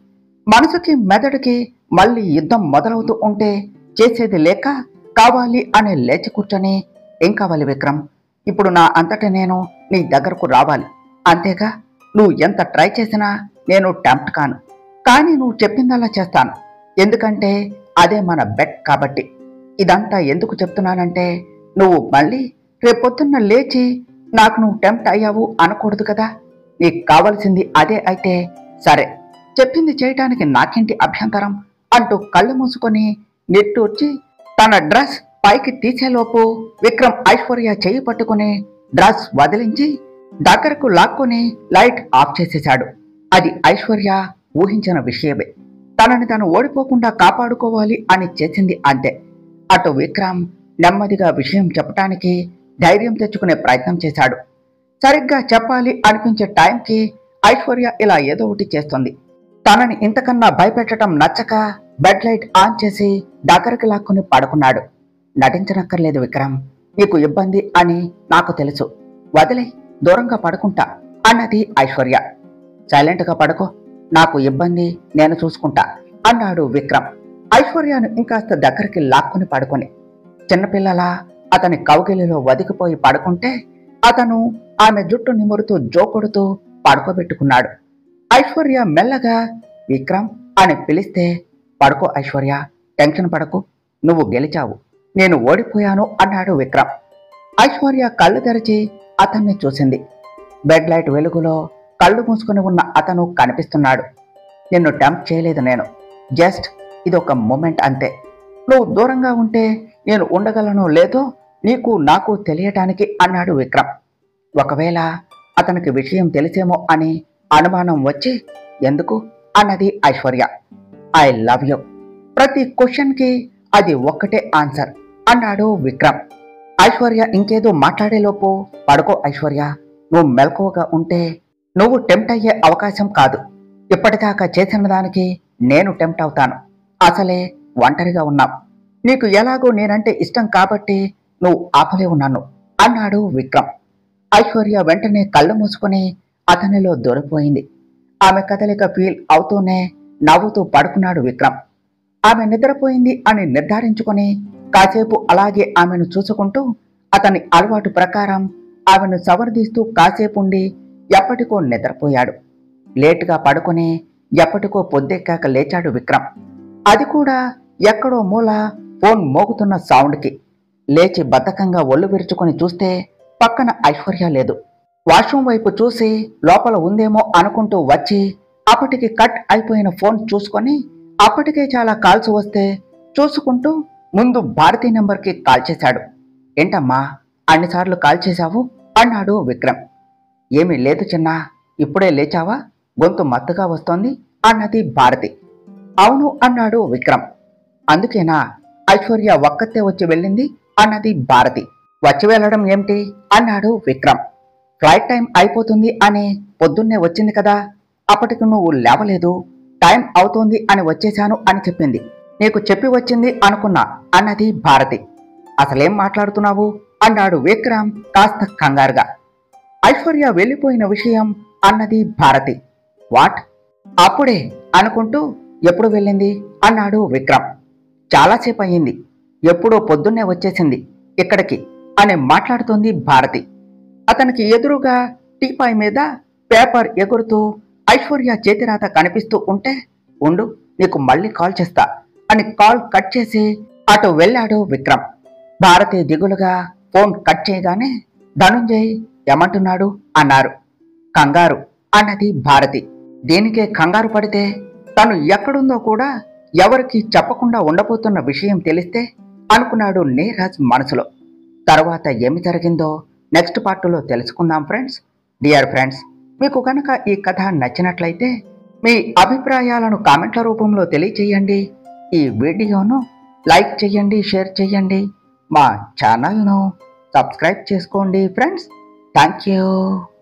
మనసుకి మెదడుకి మళ్ళీ యుద్ధం మొదలవుతూ ఉంటే చేసేది లేక కావాలి అని లేచి కూర్చొని ఏం కావాలి విక్రమ్ ఇప్పుడు నా అంతట నేను నీ దగ్గరకు రావాలి అంతేగా నువ్వు ఎంత ట్రై చేసినా నేను టెంప్ట్ కాను కానీ నువ్వు చెప్పిందల్లా చేస్తాను ఎందుకంటే అదే మన బెట్ కాబట్టి ఇదంతా ఎందుకు చెప్తున్నానంటే నువ్వు మళ్ళీ రేపొద్దున్న లేచి నాకు నువ్వు టెంప్ట్ అయ్యావు అనకూడదు కదా నీకు కావలసింది అదే అయితే సరే చెప్పింది చేయటానికి నాకేంటి అభ్యంతరం అంటూ కళ్ళు మూసుకొని నిట్టూర్చి తన డ్రెస్ పైకి తీసేలోపు విక్రమ్ ఐశ్వర్య చేయి పట్టుకుని డ్రెస్ వదిలించి దగ్గరకు లాక్కొని లైట్ ఆఫ్ చేసేశాడు అది ఐశ్వర్య ఊహించిన విషయమే తనని తను ఓడిపోకుండా కాపాడుకోవాలి అని చేసింది అంతే అటు విక్రమ్ నెమ్మదిగా విషయం చెప్పటానికి ధైర్యం తెచ్చుకునే ప్రయత్నం చేశాడు సరిగ్గా చెప్పాలి అనిపించే టైంకి ఐశ్వర్య ఇలా ఏదో ఒకటి చేస్తుంది తనని ఇంతకన్నా భయపెట్టడం నచ్చక బెడ్ లైట్ ఆన్ చేసి దగ్గరికి లాక్కుని పడుకున్నాడు నటించనక్కర్లేదు విక్రమ్ నీకు ఇబ్బంది అని నాకు తెలుసు వదిలే దూరంగా పడుకుంటా అన్నది ఐశ్వర్య సైలెంట్గా పడుకో నాకు ఇబ్బంది నేను చూసుకుంటా అన్నాడు విక్రమ్ ఐశ్వర్యను ఇంకాస్త దగ్గరికి లాక్కుని పడుకొని చిన్నపిల్లలా అతని కౌగిలిలో వదికిపోయి పడుకుంటే అతను ఆమె జుట్టు నిమురుతూ జోకొడుతూ పడుకోబెట్టుకున్నాడు ఐశ్వర్య మెల్లగా విక్రమ్ అని పిలిస్తే పడుకో ఐశ్వర్య టెన్షన్ పడకు నువ్వు గెలిచావు నేను ఓడిపోయాను అన్నాడు విక్రమ్ ఐశ్వర్య కళ్ళు తెరిచి అతన్ని చూసింది బెడ్ లైట్ వెలుగులో కళ్ళు మూసుకుని ఉన్న అతను కనిపిస్తున్నాడు నిన్ను టెంప్ చేయలేదు నేను జస్ట్ ఇది ఒక మూమెంట్ అంతే నువ్వు దూరంగా ఉంటే నేను ఉండగలను లేదో నీకు నాకు తెలియటానికి అన్నాడు విక్రమ్ ఒకవేళ అతనికి విషయం తెలిసేమో అని అనుమానం వచ్చి ఎందుకు అన్నది ఐశ్వర్య ఐ లవ్ యూ ప్రతి క్వశ్చన్కి అది ఒక్కటే ఆన్సర్ అన్నాడు విక్రమ్ ఐశ్వర్య ఇంకేదో మాట్లాడేలోపు పడుకో ఐశ్వర్య నువ్వు మెలకువగా ఉంటే నువ్వు టెంప్ట్ అయ్యే అవకాశం కాదు ఇప్పటిదాకా చేసిన దానికి నేను టెంప్ట్ అవుతాను అసలే ఒంటరిగా ఉన్నావు నీకు ఎలాగో నేనంటే ఇష్టం కాబట్టి నువ్వు ఆపలేవు నన్ను అన్నాడు విక్రమ్ ఐశ్వర్య వెంటనే కళ్ళు మూసుకొని అతనిలో దొరికిపోయింది ఆమె కదలిక ఫీల్ అవుతూనే నవ్వుతూ పడుకున్నాడు విక్రమ్ ఆమె నిద్రపోయింది అని నిర్ధారించుకొని కాసేపు అలాగే ఆమెను చూసుకుంటూ అతని అలవాటు ప్రకారం ఆమెను సవరదీస్తూ కాసేపు ఉండి ఎప్పటికో నిద్రపోయాడు లేటుగా పడుకొని ఎప్పటికో పొద్దెక్కాక లేచాడు విక్రమ్ అది కూడా ఎక్కడో మూల ఫోన్ మోగుతున్న సౌండ్కి లేచి బద్ధకంగా ఒళ్ళు విరుచుకొని చూస్తే పక్కన ఐశ్వర్య లేదు వాష్రూమ్ వైపు చూసి లోపల ఉందేమో అనుకుంటూ వచ్చి అప్పటికి కట్ అయిపోయిన ఫోన్ చూసుకొని అప్పటికే చాలా కాల్స్ వస్తే చూసుకుంటూ ముందు భారతీ నెంబర్కి కాల్ చేశాడు ఏంటమ్మా అన్నిసార్లు కాల్ చేశావు అన్నాడు విక్రమ్ ఏమీ లేదు చిన్నా ఇప్పుడే లేచావా గొంతు మత్తుగా వస్తోంది అన్నది భారతి అవును అన్నాడు విక్రమ్ అందుకేనా ఐశ్వర్య ఒక్కతే వచ్చి వెళ్ళింది అన్నది భారతి వచ్చి వెళ్ళడం ఏమిటి అన్నాడు విక్రమ్ ఫ్లైట్ టైం అయిపోతుంది అని పొద్దున్నే వచ్చింది కదా అప్పటికి నువ్వు లేవలేదు టైం అవుతోంది అని వచ్చేశాను అని చెప్పింది నీకు చెప్పి వచ్చింది అనుకున్నా అన్నది భారతి అసలేం మాట్లాడుతున్నావు అన్నాడు విక్రమ్ కాస్త కంగారుగా ఐశ్వర్య వెళ్ళిపోయిన విషయం అన్నది భారతి వాట్ అప్పుడే అనుకుంటూ ఎప్పుడు వెళ్ళింది అన్నాడు విక్రమ్ చాలాసేపు అయ్యింది ఎప్పుడో పొద్దున్నే వచ్చేసింది ఇక్కడికి అని మాట్లాడుతోంది భారతి అతనికి ఎదురుగా టీపాయ్ మీద పేపర్ ఎగురుతూ ఐశ్వర్య చేతిరాత కనిపిస్తూ ఉంటే ఉండు నీకు మళ్ళీ కాల్ చేస్తా అని కాల్ కట్ చేసి అటు వెళ్ళాడు విక్రమ్ భారతి దిగులుగా ఫోన్ కట్ చేయగానే ధనుంజయ్ ఏమంటున్నాడు అన్నారు కంగారు అన్నది భారతి దీనికే కంగారు పడితే తను ఎక్కడుందో కూడా ఎవరికి చెప్పకుండా ఉండబోతున్న విషయం తెలిస్తే అనుకున్నాడు నీరజ్ మనసులో తర్వాత ఏమి జరిగిందో నెక్స్ట్ పార్టులో తెలుసుకుందాం ఫ్రెండ్స్ డియర్ ఫ్రెండ్స్ మీకు కనుక ఈ కథ నచ్చినట్లయితే మీ అభిప్రాయాలను కామెంట్ల రూపంలో తెలియచేయండి ఈ వీడియోను లైక్ చేయండి షేర్ చేయండి మా ఛానల్ను సబ్స్క్రైబ్ చేసుకోండి ఫ్రెండ్స్ థ్యాంక్ యూ